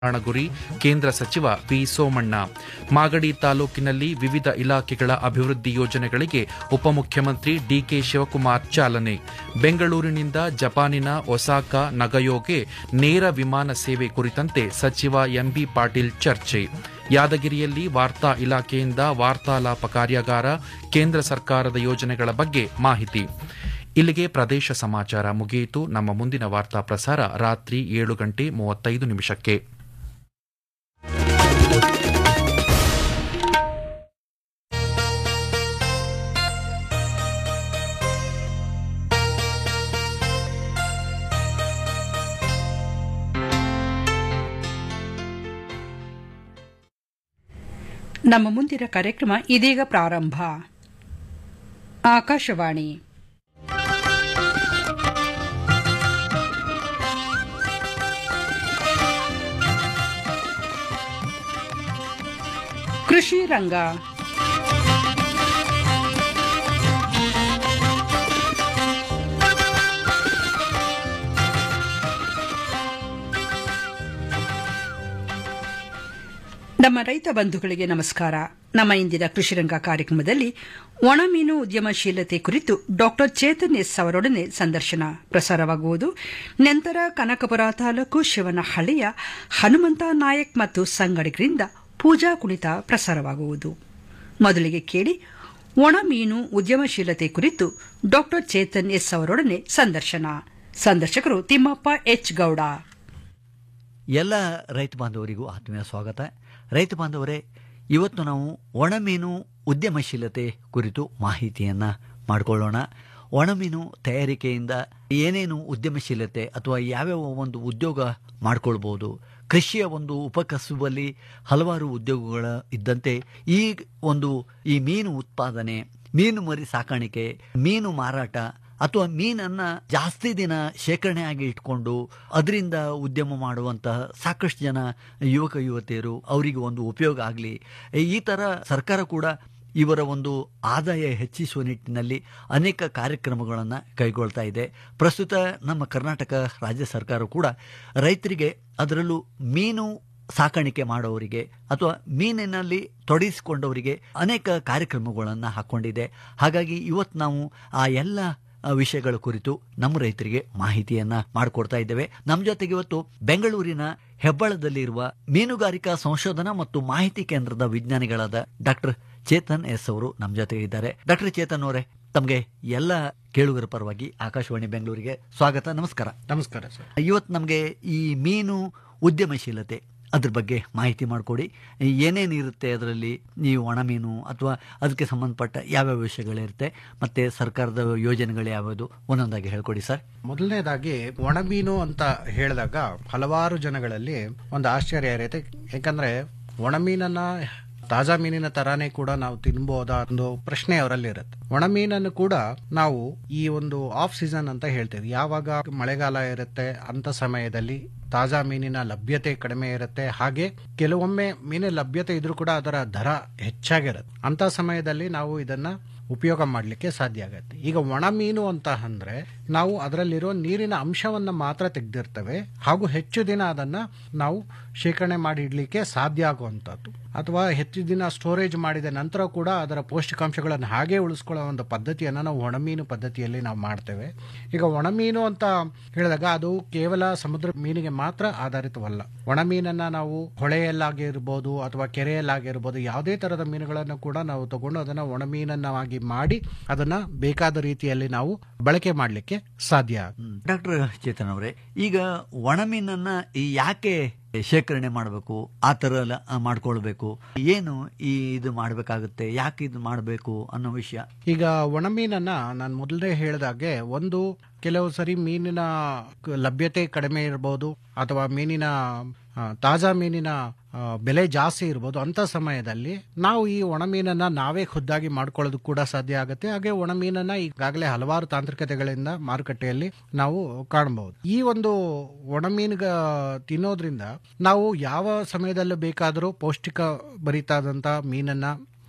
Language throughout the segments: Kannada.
ಗುರಿ ಕೇಂದ್ರ ಸಚಿವ ವಿ ಸೋಮಣ್ಣ ಮಾಗಡಿ ತಾಲೂಕಿನಲ್ಲಿ ವಿವಿಧ ಇಲಾಖೆಗಳ ಅಭಿವೃದ್ಧಿ ಯೋಜನೆಗಳಿಗೆ ಉಪಮುಖ್ಯಮಂತ್ರಿ ಡಿಕೆ ಶಿವಕುಮಾರ್ ಚಾಲನೆ ಬೆಂಗಳೂರಿನಿಂದ ಜಪಾನಿನ ಒಸಾಕಾ ನಗಯೋಗೆ ನೇರ ವಿಮಾನ ಸೇವೆ ಕುರಿತಂತೆ ಸಚಿವ ಎಂಬಿ ಪಾಟೀಲ್ ಚರ್ಚೆ ಯಾದಗಿರಿಯಲ್ಲಿ ವಾರ್ತಾ ಇಲಾಖೆಯಿಂದ ವಾರ್ತಾಲಾಪ ಕಾರ್ಯಾಗಾರ ಕೇಂದ್ರ ಸರ್ಕಾರದ ಯೋಜನೆಗಳ ಬಗ್ಗೆ ಮಾಹಿತಿ ಇಲ್ಲಿಗೆ ಪ್ರದೇಶ ಸಮಾಚಾರ ಮುಗಿಯಿತು ನಮ್ಮ ಮುಂದಿನ ವಾರ್ತಾ ಪ್ರಸಾರ ರಾತ್ರಿ ಏಳು ಗಂಟೆ ಮೂವತ್ತೈದು ನಿಮಿಷಕ್ಕೆ ನಮ್ಮ ಮುಂದಿನ ಕಾರ್ಯಕ್ರಮ ಇದೀಗ ಪ್ರಾರಂಭ ಆಕಾಶವಾಣಿ ಕೃಷಿ ರಂಗ ನಮ್ಮ ರೈತ ಬಂಧುಗಳಿಗೆ ನಮಸ್ಕಾರ ನಮ್ಮ ಇಂದಿನ ಕೃಷಿರಂಗ ಕಾರ್ಯಕ್ರಮದಲ್ಲಿ ಒಣಮೀನು ಉದ್ಯಮಶೀಲತೆ ಕುರಿತು ಡಾಕ್ಟರ್ ಚೇತನ್ ಎಸ್ ಅವರೊಡನೆ ಸಂದರ್ಶನ ಪ್ರಸಾರವಾಗುವುದು ನಂತರ ಕನಕಪುರ ತಾಲೂಕು ಶಿವನಹಳ್ಳಿಯ ಹನುಮಂತ ನಾಯಕ್ ಮತ್ತು ಸಂಗಡಿಗರಿಂದ ಪೂಜಾ ಕುಣಿತ ಪ್ರಸಾರವಾಗುವುದು ಮೊದಲಿಗೆ ಕೇಳಿ ಒಣಮೀನು ಉದ್ಯಮಶೀಲತೆ ಕುರಿತು ಡಾಕ್ಟರ್ ಚೇತನ್ ಎಸ್ ಅವರೊಡನೆ ಸಂದರ್ಶನ ಸಂದರ್ಶಕರು ತಿಮ್ಮಪ್ಪ ಎಚ್ ಗೌಡ ಎಲ್ಲ ರೈತ ಬಾಂಧವರಿಗೂ ಆತ್ಮೀಯ ಸ್ವಾಗತ ರೈತ ಬಾಂಧವರೇ ಇವತ್ತು ನಾವು ಒಣಮೀನು ಉದ್ಯಮಶೀಲತೆ ಕುರಿತು ಮಾಹಿತಿಯನ್ನು ಮಾಡಿಕೊಳ್ಳೋಣ ಒಣಮೀನು ತಯಾರಿಕೆಯಿಂದ ಏನೇನು ಉದ್ಯಮಶೀಲತೆ ಅಥವಾ ಯಾವ್ಯಾವ ಒಂದು ಉದ್ಯೋಗ ಮಾಡ್ಕೊಳ್ಬೋದು ಕೃಷಿಯ ಒಂದು ಉಪಕಸುಬಲ್ಲಿ ಹಲವಾರು ಉದ್ಯೋಗಗಳ ಇದ್ದಂತೆ ಈ ಒಂದು ಈ ಮೀನು ಉತ್ಪಾದನೆ ಮೀನು ಮರಿ ಸಾಕಾಣಿಕೆ ಮೀನು ಮಾರಾಟ ಅಥವಾ ಮೀನನ್ನ ಜಾಸ್ತಿ ದಿನ ಶೇಖರಣೆ ಆಗಿ ಇಟ್ಕೊಂಡು ಅದರಿಂದ ಉದ್ಯಮ ಮಾಡುವಂತಹ ಸಾಕಷ್ಟು ಜನ ಯುವಕ ಯುವತಿಯರು ಅವರಿಗೆ ಒಂದು ಉಪಯೋಗ ಆಗಲಿ ಈ ಥರ ಸರ್ಕಾರ ಕೂಡ ಇವರ ಒಂದು ಆದಾಯ ಹೆಚ್ಚಿಸುವ ನಿಟ್ಟಿನಲ್ಲಿ ಅನೇಕ ಕಾರ್ಯಕ್ರಮಗಳನ್ನು ಕೈಗೊಳ್ತಾ ಇದೆ ಪ್ರಸ್ತುತ ನಮ್ಮ ಕರ್ನಾಟಕ ರಾಜ್ಯ ಸರ್ಕಾರ ಕೂಡ ರೈತರಿಗೆ ಅದರಲ್ಲೂ ಮೀನು ಸಾಕಾಣಿಕೆ ಮಾಡೋವರಿಗೆ ಅಥವಾ ಮೀನಿನಲ್ಲಿ ತೊಡಗಿಸಿಕೊಂಡವರಿಗೆ ಅನೇಕ ಕಾರ್ಯಕ್ರಮಗಳನ್ನು ಹಾಕ್ಕೊಂಡಿದೆ ಹಾಗಾಗಿ ಇವತ್ತು ನಾವು ಆ ಎಲ್ಲ ವಿಷಯಗಳ ಕುರಿತು ನಮ್ಮ ರೈತರಿಗೆ ಮಾಹಿತಿಯನ್ನ ಮಾಡಿಕೊಡ್ತಾ ಇದ್ದೇವೆ ನಮ್ಮ ಜೊತೆಗೆ ಇವತ್ತು ಬೆಂಗಳೂರಿನ ಹೆಬ್ಬಳದಲ್ಲಿರುವ ಮೀನುಗಾರಿಕಾ ಸಂಶೋಧನಾ ಮತ್ತು ಮಾಹಿತಿ ಕೇಂದ್ರದ ವಿಜ್ಞಾನಿಗಳಾದ ಡಾಕ್ಟರ್ ಚೇತನ್ ಎಸ್ ಅವರು ನಮ್ಮ ಜೊತೆಗೆ ಇದ್ದಾರೆ ಡಾಕ್ಟರ್ ಚೇತನ್ ಅವರೇ ತಮಗೆ ಎಲ್ಲ ಕೇಳುಗರ ಪರವಾಗಿ ಆಕಾಶವಾಣಿ ಬೆಂಗಳೂರಿಗೆ ಸ್ವಾಗತ ನಮಸ್ಕಾರ ನಮಸ್ಕಾರ ಸರ್ ಇವತ್ತು ನಮಗೆ ಈ ಮೀನು ಉದ್ಯಮಶೀಲತೆ ಅದ್ರ ಬಗ್ಗೆ ಮಾಹಿತಿ ಮಾಡಿಕೊಡಿ ಏನೇನು ಇರುತ್ತೆ ಅದರಲ್ಲಿ ನೀವು ಒಣಮೀನು ಅಥವಾ ಅದಕ್ಕೆ ಸಂಬಂಧಪಟ್ಟ ಯಾವ್ಯಾವ ವಿಷಯಗಳಿರುತ್ತೆ ಮತ್ತೆ ಸರ್ಕಾರದ ಯೋಜನೆಗಳು ಯಾವ್ಯಾವುದು ಒಂದೊಂದಾಗಿ ಹೇಳ್ಕೊಡಿ ಸರ್ ಮೊದಲನೇದಾಗಿ ಒಣಮೀನು ಅಂತ ಹೇಳಿದಾಗ ಹಲವಾರು ಜನಗಳಲ್ಲಿ ಒಂದು ಆಶ್ಚರ್ಯ ಇರುತ್ತೆ ಯಾಕಂದ್ರೆ ಒಣಮೀನನ್ನ ತಾಜಾ ಮೀನಿನ ತರಾನೇ ಕೂಡ ನಾವು ತಿನ್ಬೋದಾ ಒಂದು ಪ್ರಶ್ನೆ ಅವರಲ್ಲಿ ಇರುತ್ತೆ ಒಣಮೀನನ್ನು ಕೂಡ ನಾವು ಈ ಒಂದು ಆಫ್ ಸೀಸನ್ ಅಂತ ಹೇಳ್ತೇವೆ ಯಾವಾಗ ಮಳೆಗಾಲ ಇರುತ್ತೆ ಅಂತ ಸಮಯದಲ್ಲಿ ತಾಜಾ ಮೀನಿನ ಲಭ್ಯತೆ ಕಡಿಮೆ ಇರುತ್ತೆ ಹಾಗೆ ಕೆಲವೊಮ್ಮೆ ಮೀನಿನ ಲಭ್ಯತೆ ಇದ್ರೂ ಕೂಡ ಅದರ ದರ ಹೆಚ್ಚಾಗಿರುತ್ತೆ ಅಂತ ಸಮಯದಲ್ಲಿ ನಾವು ಇದನ್ನ ಉಪಯೋಗ ಮಾಡಲಿಕ್ಕೆ ಸಾಧ್ಯ ಆಗುತ್ತೆ ಈಗ ಒಣ ಮೀನು ಅಂತ ಅಂದ್ರೆ ನಾವು ಅದರಲ್ಲಿರೋ ನೀರಿನ ಅಂಶವನ್ನ ಮಾತ್ರ ತೆಗೆದಿರ್ತೇವೆ ಹಾಗೂ ಹೆಚ್ಚು ದಿನ ಅದನ್ನ ನಾವು ಶೇಖರಣೆ ಮಾಡಿ ಇಡ್ಲಿಕ್ಕೆ ಸಾಧ್ಯ ಆಗುವಂಥದ್ದು ಅಥವಾ ಹೆಚ್ಚು ದಿನ ಸ್ಟೋರೇಜ್ ಮಾಡಿದ ನಂತರ ಕೂಡ ಅದರ ಪೌಷ್ಟಿಕಾಂಶಗಳನ್ನು ಹಾಗೆ ಉಳಿಸ್ಕೊಳ್ಳೋ ಒಂದು ಪದ್ಧತಿಯನ್ನು ನಾವು ಒಣಮೀನು ಪದ್ಧತಿಯಲ್ಲಿ ನಾವು ಮಾಡ್ತೇವೆ ಈಗ ಒಣಮೀನು ಅಂತ ಹೇಳಿದಾಗ ಅದು ಕೇವಲ ಸಮುದ್ರ ಮೀನಿಗೆ ಮಾತ್ರ ಆಧಾರಿತವಲ್ಲ ಒಣಮೀನನ್ನ ನಾವು ಹೊಳೆಯಲ್ಲಾಗಿರ್ಬೋದು ಅಥವಾ ಕೆರೆಯಲ್ಲಾಗಿರ್ಬೋದು ಯಾವುದೇ ತರದ ಮೀನುಗಳನ್ನು ಕೂಡ ನಾವು ತಗೊಂಡು ಅದನ್ನ ಒಣಮೀನನ್ನಾಗಿ ಮಾಡಿ ಅದನ್ನ ಬೇಕಾದ ರೀತಿಯಲ್ಲಿ ನಾವು ಬಳಕೆ ಮಾಡಲಿಕ್ಕೆ ಸಾಧ್ಯ ಡಾಕ್ಟರ್ ಚೇತನ್ ಅವರೇ ಈಗ ಒಣಮೀನನ್ನ ಈ ಯಾಕೆ ಶೇಖರಣೆ ಮಾಡಬೇಕು ಆ ಥರ ಎಲ್ಲ ಮಾಡ್ಕೊಳ್ಬೇಕು ಏನು ಈ ಇದು ಮಾಡಬೇಕಾಗುತ್ತೆ ಯಾಕೆ ಇದು ಮಾಡಬೇಕು ಅನ್ನೋ ವಿಷಯ ಈಗ ಒಣಮೀನನ್ನ ನಾನು ಮೊದಲೇ ಹೇಳಿದಾಗೆ ಒಂದು ಕೆಲವು ಸರಿ ಮೀನಿನ ಲಭ್ಯತೆ ಕಡಿಮೆ ಇರ್ಬೋದು ಅಥವಾ ಮೀನಿನ ಆ, ತಾಜಾ ಮೀನಿನ ಆ, ಬೆಲೆ ಜಾಸ್ತಿ ಇರ್ಬೋದು ಅಂತ ಸಮಯದಲ್ಲಿ ನಾವು ಈ ಒಣಮೀನನ್ನ ನಾವೇ ಖುದ್ದಾಗಿ ಮಾಡ್ಕೊಳ್ಳೋದು ಕೂಡ ಸಾಧ್ಯ ಆಗುತ್ತೆ ಹಾಗೆ ಒಣಮೀನನ್ನ ಈಗಾಗಲೇ ಹಲವಾರು ತಾಂತ್ರಿಕತೆಗಳಿಂದ ಮಾರುಕಟ್ಟೆಯಲ್ಲಿ ನಾವು ಕಾಣಬಹುದು ಈ ಒಂದು ಒಣಮೀನುಗ ತಿನ್ನೋದ್ರಿಂದ ನಾವು ಯಾವ ಸಮಯದಲ್ಲೂ ಬೇಕಾದರೂ ಪೌಷ್ಟಿಕ ಭರಿತಾದಂತ ಮೀನನ್ನ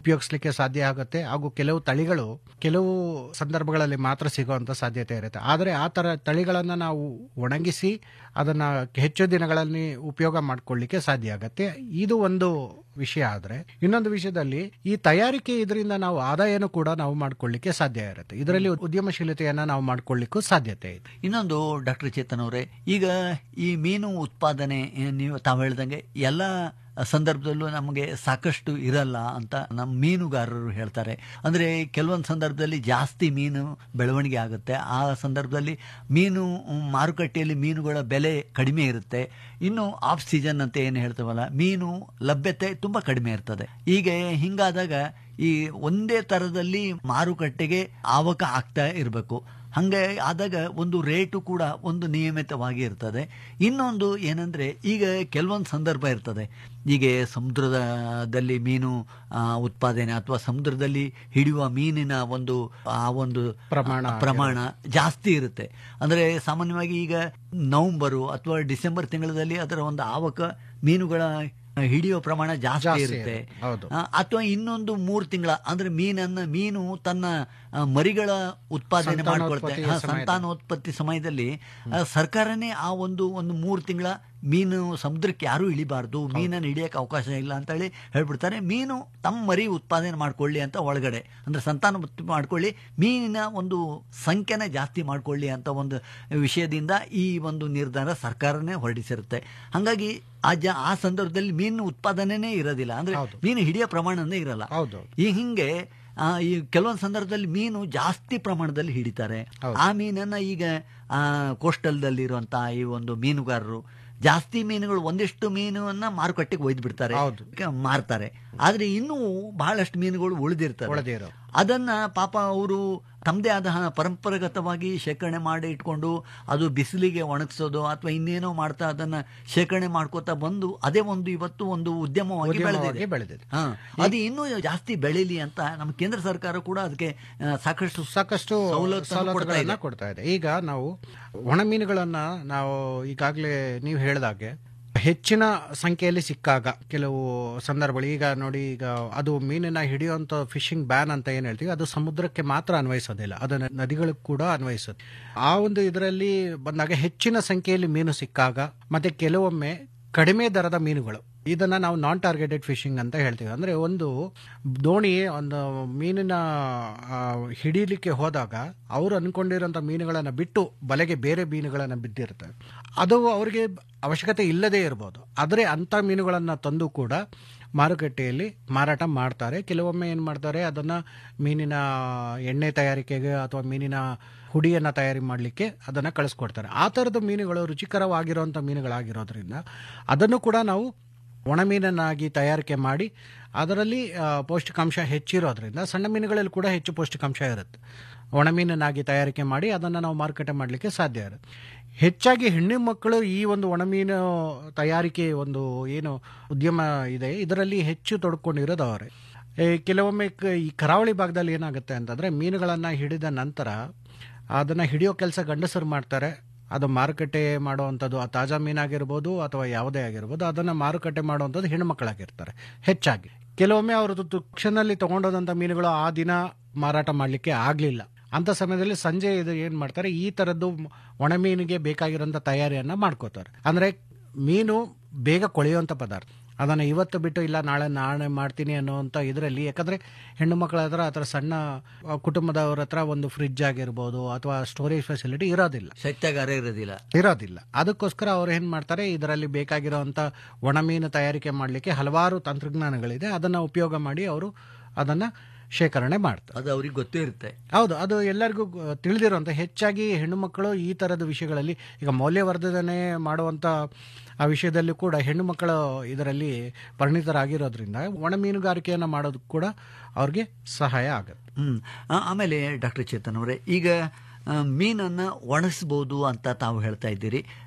ಉಪಯೋಗಿಸ್ಲಿಕ್ಕೆ ಸಾಧ್ಯ ಆಗುತ್ತೆ ಹಾಗೂ ಕೆಲವು ತಳಿಗಳು ಕೆಲವು ಸಂದರ್ಭಗಳಲ್ಲಿ ಮಾತ್ರ ಸಿಗುವಂತ ಸಾಧ್ಯತೆ ಇರುತ್ತೆ ಆದರೆ ಆ ತರ ತಳಿಗಳನ್ನ ನಾವು ಒಣಗಿಸಿ ಅದನ್ನ ಹೆಚ್ಚು ದಿನಗಳಲ್ಲಿ ಉಪಯೋಗ ಮಾಡ್ಕೊಳ್ಳಿಕ್ಕೆ ಸಾಧ್ಯ ಆಗತ್ತೆ ಇದು ಒಂದು ವಿಷಯ ಆದ್ರೆ ಇನ್ನೊಂದು ವಿಷಯದಲ್ಲಿ ಈ ತಯಾರಿಕೆ ಇದರಿಂದ ನಾವು ಆದಾಯನೂ ಕೂಡ ನಾವು ಮಾಡ್ಕೊಳ್ಳಿಕ್ಕೆ ಸಾಧ್ಯ ಇರುತ್ತೆ ಇದರಲ್ಲಿ ಉದ್ಯಮಶೀಲತೆಯನ್ನ ನಾವು ಮಾಡ್ಕೊಳ್ಳಿಕ್ಕೂ ಸಾಧ್ಯತೆ ಇದೆ ಇನ್ನೊಂದು ಡಾಕ್ಟರ್ ಚೇತನ್ ಅವರೇ ಈಗ ಈ ಮೀನು ಉತ್ಪಾದನೆ ಏ, ನೀವು ತಾವು ಹೇಳ್ದಂಗೆ ಎಲ್ಲ ಸಂದರ್ಭದಲ್ಲೂ ನಮಗೆ ಸಾಕಷ್ಟು ಇರಲ್ಲ ಅಂತ ನಮ್ಮ ಮೀನುಗಾರರು ಹೇಳ್ತಾರೆ ಅಂದರೆ ಕೆಲವೊಂದು ಸಂದರ್ಭದಲ್ಲಿ ಜಾಸ್ತಿ ಮೀನು ಬೆಳವಣಿಗೆ ಆಗುತ್ತೆ ಆ ಸಂದರ್ಭದಲ್ಲಿ ಮೀನು ಮ್, ಮಾರುಕಟ್ಟೆಯಲ್ಲಿ ಮೀನುಗಳ ಬೆಲೆ ಕಡಿಮೆ ಇರುತ್ತೆ ಇನ್ನು ಆಫ್ ಸೀಸನ್ ಅಂತ ಏನು ಹೇಳ್ತೇವಲ್ಲ ಮೀನು ಲಭ್ಯತೆ ತುಂಬ ಕಡಿಮೆ ಇರ್ತದೆ ಹೀಗೆ ಹಿಂಗಾದಾಗ ಈ ಒಂದೇ ಥರದಲ್ಲಿ ಮಾರುಕಟ್ಟೆಗೆ ಆವಕ ಆಗ್ತಾ ಇರಬೇಕು ಹಂಗೆ ಆದಾಗ ಒಂದು ರೇಟು ಕೂಡ ಒಂದು ನಿಯಮಿತವಾಗಿ ಇರ್ತದೆ ಇನ್ನೊಂದು ಏನಂದ್ರೆ ಈಗ ಕೆಲವೊಂದು ಸಂದರ್ಭ ಇರ್ತದೆ ಈಗ ಸಮುದ್ರದಲ್ಲಿ ಮೀನು ಆ, ಉತ್ಪಾದನೆ ಅಥವಾ ಸಮುದ್ರದಲ್ಲಿ ಹಿಡಿಯುವ ಮೀನಿನ ಒಂದು ಆ ಒಂದು ಪ್ರಮಾಣ ಪ್ರಮಾಣ ಜಾಸ್ತಿ ಇರುತ್ತೆ ಅಂದ್ರೆ ಸಾಮಾನ್ಯವಾಗಿ ಈಗ ನವೆಂಬರು ಅಥವಾ ಡಿಸೆಂಬರ್ ತಿಂಗಳಲ್ಲಿ ಅದರ ಒಂದು ಆವಕ ಮೀನುಗಳ ಹಿಡಿಯುವ ಪ್ರಮಾಣ ಜಾಸ್ತಿ ಜಾಸ್ತಿ ಇರುತ್ತೆ ಇರುತ್ತೆ. ಹೌದು. ಆ, ಅಥವಾ ಇನ್ನೊಂದು ಮೂರು ತಿಂಗಳ ಅಂದ್ರೆ ಮೀನನ್ನ ಮೀನು ತನ್ನ ಆ, ಮರಿಗಳ ಉತ್ಪಾದನೆ ಮಾಡ್ಕೊಳ್ತೆ ಸಂತಾನೋತ್ಪತ್ತಿಯ ಹಾ, ಸಮಯದಲ್ಲಿ. ಸಂತಾನೋತ್ಪತ್ತಿ ಸಮಯದಲ್ಲಿ ಆ, ಸರ್ಕಾರನೇ ಆ ಒಂದು ಒಂದು ಮೂರು ತಿಂಗಳ ಮೀನು ಸಮುದ್ರಕ್ಕೆ ಯಾರೂ ಇಳಿಬಾರ್ದು ಮೀನನ್ನು ಹಿಡಿಯಕ್ಕೆ ಅವಕಾಶ ಇಲ್ಲ ಅಂತ ಹೇಳಿ ಹೇಳ್ಬಿಡ್ತಾರೆ ಮೀನು ತಮ್ಮ ಮರಿ ಉತ್ಪಾದನೆ ಮಾಡ್ಕೊಳ್ಳಿ ಅಂತ ಒಳಗಡೆ ಅಂದ್ರೆ ಸಂತಾನೋತ್ಪತ್ತಿ ಮಾಡ್ಕೊಳ್ಳಿ ಮೀನಿನ ಒಂದು ಸಂಖ್ಯೆನ ಜಾಸ್ತಿ ಮಾಡ್ಕೊಳ್ಳಿ ಅಂತ ಒಂದು ವಿಷಯದಿಂದ ಈ ಒಂದು ನಿರ್ಧಾರ ಸರ್ಕಾರನೇ ಹೊರಡಿಸಿರುತ್ತೆ ಹಾಗಾಗಿ ಆ ಜ ಆ ಸಂದರ್ಭದಲ್ಲಿ ಮೀನು ಉತ್ಪಾದನೆನೇ ಇರೋದಿಲ್ಲ ಅಂದ್ರೆ ಹೌದು. ಮೀನು ಹಿಡಿಯೋ ಪ್ರಮಾಣನೇ ಇರಲ್ಲ ಹೌದು ಈ ಹಿಂಗೆ ಆ, ಈ ಕೆಲವೊಂದು ಸಂದರ್ಭದಲ್ಲಿ ಮೀನು ಜಾಸ್ತಿ ಪ್ರಮಾಣದಲ್ಲಿ ಹಿಡಿತಾರೆ ಹೌದು. ಆ ಮೀನನ್ನ ಈಗ ಆ, ಕೋಸ್ಟಲ್ದಲ್ಲಿರುವಂತ ಈ ಒಂದು ಮೀನುಗಾರರು ಜಾಸ್ತಿ ಮೀನುಗಳು ಒಂದಿಷ್ಟು ಮೀನನ್ನ ಮಾರುಕಟ್ಟೆಗೆ ಒಯ್ದು ಬಿಡ್ತಾರೆ ಹೌದು. ಕ- ಮಾರ್ತಾರೆ ಆದ್ರೆ ಇನ್ನೂ ಬಹಳಷ್ಟು ಮೀನುಗಳು ಉಳಿದಿರ್ತವೆ ಉಳಿದಿರೋ ಅದನ್ನ ಪಾಪ ಅವರು ತಮ್ಮದೇ ಆದ ಹ- ಪರಂಪರಾಗತವಾಗಿ ಶೇಖರಣೆ ಮಾಡಿ ಇಟ್ಕೊಂಡು ಅದು ಬಿಸಿಲಿಗೆ ಒಣಗಿಸೋದು ಅಥವಾ ಇನ್ನೇನೋ ಮಾಡ್ತಾ ಅದನ್ನ ಶೇಖರಣೆ ಮಾಡ್ಕೋತಾ ಬಂದು ಅದೇ ಒಂದು ಇವತ್ತು ಒಂದು ಉದ್ಯಮವಾಗಿ ಉದ್ಯಮವಾಗಿ ಬೆಳೆದಿದೆ ಬೆಳೆದಿದೆ ಹಾ, ಅದು ಇನ್ನೂ ಜಾಸ್ತಿ ಬೆಳೀಲಿ ಅಂತ ನಮ್ಮ ಕೇಂದ್ರ ಸರ್ಕಾರ ಕೂಡ ಅದಕ್ಕೆ ಆ, ಸಾಕಷ್ಟು ಸಾಕಷ್ಟು ಸವಲತ್ತನ್ನು ಕೊಡ್ತಾ ಸವಲತ್ತುಗಳನ್ನ ಇದೆ. ಕೊಡ್ತಾ ಇದೆ ಈಗ ನಾವು ಒಣ ಮೀನುಗಳನ್ನ ನಾವು ಈಗಾಗಲೇ ನೀವು ಹೇಳ್ದಾಗೆ ಹೆಚ್ಚಿನ ಸಂಖ್ಯೆಯಲ್ಲಿ ಸಿಕ್ಕಾಗ ಕೆಲವು ಸಂದರ್ಭಗಳು ಈಗ ನೋಡಿ ಈಗ ಅದು ಮೀನನ್ನ ಹಿಡಿಯುವಂತ ಫಿಶಿಂಗ್ ಬ್ಯಾನ್ ಅಂತ ಏನ್ ಹೇಳ್ತೀವಿ ಅದು ಸಮುದ್ರಕ್ಕೆ ಮಾತ್ರ ಅನ್ವಯಿಸೋದಿಲ್ಲ ಅದು ನ- ನದಿಗಳಿಗೆ ಕೂಡ ಅನ್ವಯಿಸುತ್ತೆ ಆ ಒಂದು ಇದರಲ್ಲಿ ಬಂದಾಗ ಹೆಚ್ಚಿನ ಸಂಖ್ಯೆಯಲ್ಲಿ ಮೀನು ಸಿಕ್ಕಾಗ ಮತ್ತೆ ಕೆಲವೊಮ್ಮೆ ಕಡಿಮೆ ದರದ ಮೀನುಗಳು ಇದನ್ನ ನಾವು ನಾನ್ ಟಾರ್ಗೆಟೆಡ್ ಫಿಶಿಂಗ್ ಅಂತ ಹೇಳ್ತೀವಿ ಅಂದ್ರೆ ಒಂದು ದೋಣಿ ಒಂದು ಮೀನಿನ ಆ, ಹಿಡೀಲಿಕ್ಕೆ ಹೋದಾಗ ಅವರು ಅನ್ಕೊಂಡಿರೋಂಥ ಮೀನುಗಳನ್ನ ಬಿಟ್ಟು ಬಲೆಗೆ ಬೇರೆ ಮೀನುಗಳನ್ನ ಬಿದ್ದಿರ್ತವೆ ಅದು ಅವರಿಗೆ ಅವಶ್ಯಕತೆ ಇಲ್ಲದೇ ಇರ್ಬೋದು ಆದರೆ ಅಂಥ ಮೀನುಗಳನ್ನ ತಂದು ಕೂಡ ಮಾರುಕಟ್ಟೆಯಲ್ಲಿ ಮಾರಾಟ ಮಾಡ್ತಾರೆ ಕೆಲವೊಮ್ಮೆ ಏನು ಮಾಡ್ತಾರೆ ಅದನ್ನ ಮೀನಿನ ಎಣ್ಣೆ ತಯಾರಿಕೆಗೆ ಅಥವಾ ಮೀನಿನ ಹುಡಿಯನ್ನ ತಯಾರಿ ಮಾಡಲಿಕ್ಕೆ ಅದನ್ನ ಕಳಿಸ್ಕೊಡ್ತಾರೆ ಆ ಥರದ ಮೀನುಗಳು ರುಚಿಕರವಾಗಿರುವಂಥ ಮೀನುಗಳಾಗಿರೋದ್ರಿಂದ ಅದನ್ನು ಕೂಡ ನಾವು ಒಣಮೀನನ್ನಾಗಿ ತಯಾರಿಕೆ ಮಾಡಿ ಅದರಲ್ಲಿ ಆ, ಪೌಷ್ಟಿಕಾಂಶ ಹೆಚ್ಚಿರೋದ್ರಿಂದ ಸಣ್ಣ ಮೀನುಗಳಲ್ಲಿ ಕೂಡ ಹೆಚ್ಚು ಪೌಷ್ಟಿಕಾಂಶ ಇರುತ್ತೆ ಒಣಮೀನನ್ನಾಗಿ ತಯಾರಿಕೆ ಮಾಡಿ ಅದನ್ನು ನಾವು ಮಾರುಕಟ್ಟೆ ಮಾಡಲಿಕ್ಕೆ ಸಾಧ್ಯ ಇರುತ್ತೆ ಹೆಚ್ಚಾಗಿ ಹೆಣ್ಣು ಮಕ್ಕಳು ಈ ಒಂದು ಒಣಮೀನು ತಯಾರಿಕೆ ಒಂದು ಏನು ಉದ್ಯಮ ಇದೆ ಇದರಲ್ಲಿ ಹೆಚ್ಚು ತೊಡ್ಕೊಂಡಿರೋದು ಅವರೇ ಏ, ಕೆಲವೊಮ್ಮೆ ಕ- ಈ ಕರಾವಳಿ ಭಾಗದಲ್ಲಿ ಏನಾಗುತ್ತೆ ಅಂತಂದ್ರೆ ಮೀನುಗಳನ್ನ ಹಿಡಿದ ನಂತರ ಅದನ್ನ ಹಿಡಿಯೋ ಕೆಲಸ ಗಂಡಸರು ಮಾಡ್ತಾರೆ ಅದು ಮಾರುಕಟ್ಟೆ ಮಾಡುವಂಥದ್ದು ಆ ತಾಜಾ ಮೀನಾಗಿರ್ಬೋದು ಅಥವಾ ಯಾವುದೇ ಆಗಿರ್ಬೋದು ಅದನ್ನ ಮಾರುಕಟ್ಟೆ ಮಾಡುವಂಥದ್ದು ಹೆಣ್ಣು ಮಕ್ಕಳಾಗಿರ್ತಾರೆ ಹೆಚ್ಚಾಗಿ ಕೆಲವೊಮ್ಮೆ ಅವರು ತಕ್ಷಣದಲ್ಲಿ ತಗೊಂಡೋದಂಥ ಮೀನುಗಳು ಆ ದಿನ ಮಾರಾಟ ಮಾಡಲಿಕ್ಕೆ ಆಗಲಿಲ್ಲ ಅಂತ ಸಮಯದಲ್ಲಿ ಸಂಜೆ ಇದು ಏನು ಮಾಡ್ತಾರೆ ಈ ಥರದ್ದು ಒಣ ಮೀನಿಗೆ ಬೇಕಾಗಿರೋಂಥ ತಯಾರಿಯನ್ನ ಮಾಡ್ಕೋತಾರೆ ಅಂದ್ರೆ ಮೀನು ಬೇಗ ಕೊಳೆಯುವಂಥ ಪದಾರ್ಥ ಅದನ್ನು ಇವತ್ತು ಬಿಟ್ಟು ಇಲ್ಲ ನಾಳೆ ನಾಳೆ ಮಾಡ್ತೀನಿ ಅನ್ನೋವಂಥ ಇದರಲ್ಲಿ ಯಾಕಂದ್ರೆ ಹೆಣ್ಣು ಮಕ್ಕಳ ಹತ್ರ ಆ ಥರ ಸಣ್ಣ ಆ, ಕುಟುಂಬದವ್ರ ಹತ್ರ ಒಂದು ಫ್ರಿಡ್ಜ್ ಆಗಿರ್ಬೋದು ಅಥವಾ ಸ್ಟೋರೇಜ್ ಫೆಸಿಲಿಟಿ ಇರೋದಿಲ್ಲ ಶೈತ್ಯಾಗಾರ ಇರೋದಿಲ್ಲ ಇರೋದಿಲ್ಲ ಅದಕ್ಕೋಸ್ಕರ ಅವ್ರು ಏನ್ ಮಾಡ್ತಾರೆ ಇದರಲ್ಲಿ ಬೇಕಾಗಿರುವಂತ ಒಣಮೀನು ತಯಾರಿಕೆ ಮಾಡಲಿಕ್ಕೆ ಹಲವಾರು ತಂತ್ರಜ್ಞಾನಗಳಿದೆ ಅದನ್ನ ಉಪಯೋಗ ಮಾಡಿ ಅವರು ಅದನ್ನ ಶೇಖರಣೆ ಮಾಡ್ತಾರೆ ಅದು ಅವ್ರಿಗೆ ಗೊತ್ತೇ ಇರುತ್ತೆ ಹೌದು ಅದು ಎಲ್ಲರಿಗೂ ಗ- ತಿಳಿದಿರುವಂತ ಹೆಚ್ಚಾಗಿ ಹೆಣ್ಣು ಮಕ್ಕಳು ಈ ತರದ ವಿಷಯಗಳಲ್ಲಿ ಈಗ ಮೌಲ್ಯವರ್ಧನೆ ಮಾಡುವಂತ ಆ ವಿಷಯದಲ್ಲಿ ಕೂಡ ಹೆಣ್ಣು ಮಕ್ಕಳು ಇದರಲ್ಲಿ ಪರಿಣಿತರಾಗಿರೋದ್ರಿಂದ ಒಣ ಮೀನುಗಾರಿಕೆಯನ್ನು ಮಾಡೋದಕ್ಕೆ ಕೂಡ ಅವ್ರಿಗೆ ಸಹಾಯ ಆಗುತ್ತೆ ಹ್ಮ್ ಆ- ಆಮೇಲೆ ಡಾಕ್ಟರ್ ಚೇತನ್ ಅವರೇ ಈಗ ಆ, ಮೀನನ್ನ ಒಣಗಿಸ್ಬೋದು ಅಂತ ತಾವು ಹೇಳ್ತಾ ಇದ್ದೀರಿ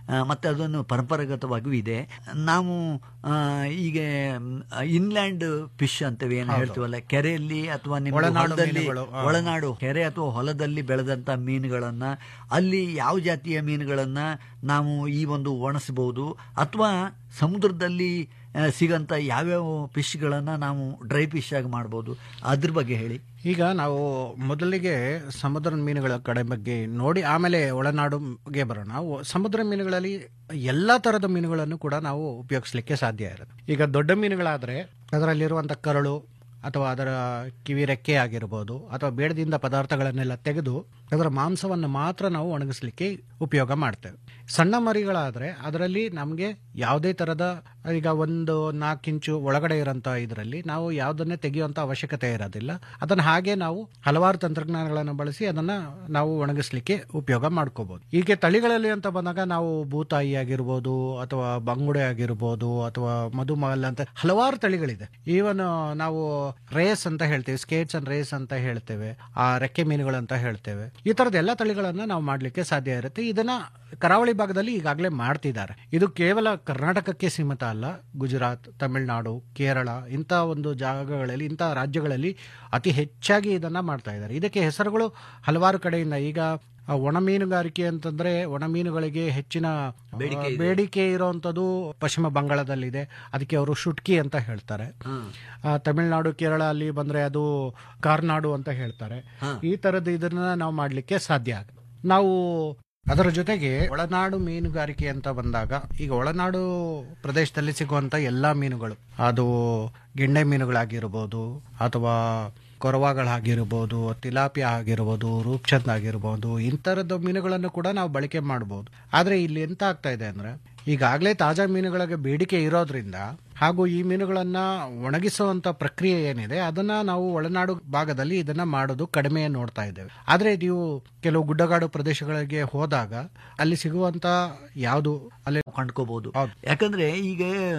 ಆ, ಮತ್ತೆ ಅದನ್ನು ಪರಂಪರಾಗತವಾಗಿಯೂ ಇದೆ ನಾವು ಆ, ಈಗ ಇನ್ಲ್ಯಾಂಡ್ ಫಿಶ್ ಅಂತೇವೆ ಏನು ಹೇಳ್ತೀವಲ್ಲ ಕೆರೆಯಲ್ಲಿ ಅಥವಾ ನಿಮ್ಮ ಒಳನಾಡು ಹೊಲದಲ್ಲಿ ಮೀನುಗಳು, ಆ. ಒಳನಾಡು ಕೆರೆ ಅಥವಾ ಹೊಲದಲ್ಲಿ ಬೆಳೆದಂತ ಮೀನುಗಳನ್ನ ಅಲ್ಲಿ ಯಾವ ಜಾತಿಯ ಮೀನುಗಳನ್ನ ನಾವು ಈ ಒಂದು ಒಣಸಬಹುದು ಅಥವಾ ಸಮುದ್ರದಲ್ಲಿ ಆ, ಸಿಗಂತ ಯಾವ್ಯಾವ ಫಿಶ್ಗಳನ್ನ ನಾವು ಡ್ರೈ ಫಿಶ್ ಆಗಿ ಮಾಡ್ಬೋದು ಅದ್ರ ಬಗ್ಗೆ ಹೇಳಿ ಈಗ ನಾವು ಮೊದಲಿಗೆ ಸಮುದ್ರದ ಮೀನುಗಳ ಕಡೆ ಬಗ್ಗೆ ನೋಡಿ ಆಮೇಲೆ ಒಳನಾಡುಗೆ ಬರೋಣ ಒ- ಸಮುದ್ರ ಮೀನುಗಳಲ್ಲಿ ಎಲ್ಲಾ ತರದ ಮೀನುಗಳನ್ನು ಕೂಡ ನಾವು ಉಪಯೋಗಿಸ್ಲಿಕ್ಕೆ ಸಾಧ್ಯ ಇರುತ್ತೆ ಈಗ ದೊಡ್ಡ ಮೀನುಗಳಾದ್ರೆ ಅದರಲ್ಲಿರುವಂತ ಕರಳು ಅಥವಾ ಅದರ ಕಿವಿ ರೆಕ್ಕೆ ಆಗಿರ್ಬೋದು ಅಥವಾ ಬೇಡದಿಂದ ಪದಾರ್ಥಗಳನ್ನೆಲ್ಲ ತೆಗೆದು ಅದರ ಮಾಂಸವನ್ನು ಮಾತ್ರ ನಾವು ಒಣಗಿಸ್ಲಿಕ್ಕೆ ಉಪಯೋಗ ಮಾಡ್ತೇವೆ ಸಣ್ಣ ಮರಿಗಳಾದ್ರೆ ಅದರಲ್ಲಿ ನಮಗೆ ಯಾವುದೇ ತರದ ಈಗ ಒಂದು ನಾಲ್ಕು ಇಂಚು ಒಳಗಡೆ ಇರೋಂಥ ಇದರಲ್ಲಿ ನಾವು ಯಾವುದನ್ನೇ ತೆಗೆಯುವಂತ ಅವಶ್ಯಕತೆ ಇರೋದಿಲ್ಲ ಅದನ್ನ ಹಾಗೆ ನಾವು ಹಲವಾರು ತಂತ್ರಜ್ಞಾನಗಳನ್ನು ಬಳಸಿ ಅದನ್ನ ನಾವು ಒಣಗಿಸ್ಲಿಕ್ಕೆ ಉಪಯೋಗ ಮಾಡ್ಕೋಬಹುದು ಈಗ ತಳಿಗಳಲ್ಲಿ ಅಂತ ಬಂದಾಗ ನಾವು ಭೂತಾಯಿ ಆಗಿರ್ಬೋದು ಅಥವಾ ಬಂಗುಡೆ ಆಗಿರ್ಬೋದು ಅಥವಾ ಮಧುಮಹಲ್ ಅಂತ ಹಲವಾರು ತಳಿಗಳಿದೆ ಈವನ್ ನಾವು ರೇಸ್ ಅಂತ ಹೇಳ್ತೇವೆ ಸ್ಕೇಟ್ಸ್ ಅಂಡ್ ರೇಸ್ ಅಂತ ಹೇಳ್ತೇವೆ ಆ ರೆಕ್ಕೆ ಮೀನುಗಳು ಅಂತ ಹೇಳ್ತೇವೆ ಈ ತರದ ಎಲ್ಲ ತಳಿಗಳನ್ನ ನಾವು ಮಾಡ್ಲಿಕ್ಕೆ ಸಾಧ್ಯ ಇರುತ್ತೆ ಇದನ್ನ ಕರಾವಳಿ ಭಾಗದಲ್ಲಿ ಈಗಾಗಲೇ ಮಾಡ್ತಿದ್ದಾರೆ ಇದು ಕೇವಲ ಕರ್ನಾಟಕಕ್ಕೆ ಸೀಮಿತ ಅಲ್ಲ ಗುಜರಾತ್ ತಮಿಳುನಾಡು ಕೇರಳ ಇಂಥ ಒಂದು ಜಾಗಗಳಲ್ಲಿ ಇಂಥ ರಾಜ್ಯಗಳಲ್ಲಿ ಅತಿ ಹೆಚ್ಚಾಗಿ ಇದನ್ನ ಮಾಡ್ತಾ ಇದ್ದಾರೆ ಇದಕ್ಕೆ ಹೆಸರುಗಳು ಹಲವಾರು ಕಡೆಯಿಂದ ಈಗ ಆ, ಒಣ ಮೀನುಗಾರಿಕೆ ಅಂತಂದ್ರೆ ಒಣ ಮೀನುಗಳಿಗೆ ಹೆಚ್ಚಿನ ಆ, ಬೇಡಿಕೆ ಇದೆ. ಬೇಡಿಕೆ ಇರುವಂತದ್ದು ಪಶ್ಚಿಮ ಬಂಗಾಳದಲ್ಲಿದೆ ಅದಕ್ಕೆ ಅವರು ಶುಟ್ಕಿ ಅಂತ ಹೇಳ್ತಾರೆ ಆ, ತಮಿಳುನಾಡು ಕೇರಳ ಅಲ್ಲಿ ಬಂದ್ರೆ ಅದು ಕಾರ್ನಾಡು ಅಂತ ಹೇಳ್ತಾರೆ ಈ ತರದ ಇದನ್ನ ನಾವು ಮಾಡ್ಲಿಕ್ಕೆ ಸಾಧ್ಯ ಆಗುತ್ತೆ ನಾವು ಅದರ ಜೊತೆಗೆ ಒಳನಾಡು ಮೀನುಗಾರಿಕೆ ಅಂತ ಬಂದಾಗ ಈಗ ಒಳನಾಡು ಪ್ರದೇಶದಲ್ಲಿ ಸಿಗುವಂತ ಎಲ್ಲಾ ಮೀನುಗಳು ಅದು ಗೆಂಡೆ ಮೀನುಗಳಾಗಿರ್ಬೋದು ಅಥವಾ ಕೊರವಾಗಳಾಗಿರ್ಬೋದು ತಿಲಾಪಿಯ ಆಗಿರ್ಬೋದು ರೂಪ್ಚಂದ್ ಆಗಿರ್ಬೋದು ಇಂಥರದ ಮೀನುಗಳನ್ನು ಕೂಡ ನಾವು ಬಳಕೆ ಮಾಡಬಹುದು ಆದ್ರೆ ಇಲ್ಲಿ ಎಂತ ಆಗ್ತಾ ಇದೆ ಅಂದ್ರೆ ಈಗಾಗಲೇ ತಾಜಾ ಮೀನುಗಳಿಗೆ ಬೇಡಿಕೆ ಇರೋದ್ರಿಂದ ಹಾಗೂ ಈ ಮೀನುಗಳನ್ನ ಒಣಗಿಸುವಂತ ಪ್ರಕ್ರಿಯೆ ಏನಿದೆ ಅದನ್ನ ನಾವು ಒಳನಾಡು ಭಾಗದಲ್ಲಿ ಇದನ್ನ ಮಾಡೋದು ಕಡಿಮೆ ನೋಡ್ತಾ ಇದ್ದೇವೆ ಆದ್ರೆ ನೀವು ಕೆಲವು ಗುಡ್ಡಗಾಡು ಪ್ರದೇಶಗಳಿಗೆ ಹೋದಾಗ ಅಲ್ಲಿ ಸಿಗುವಂತ ಯಾವುದು ಅಲ್ಲಿ ಕೊಂಡ್ಕೋಬಹುದು ಹೌದು. ಯಾಕಂದ್ರೆ ಈಗ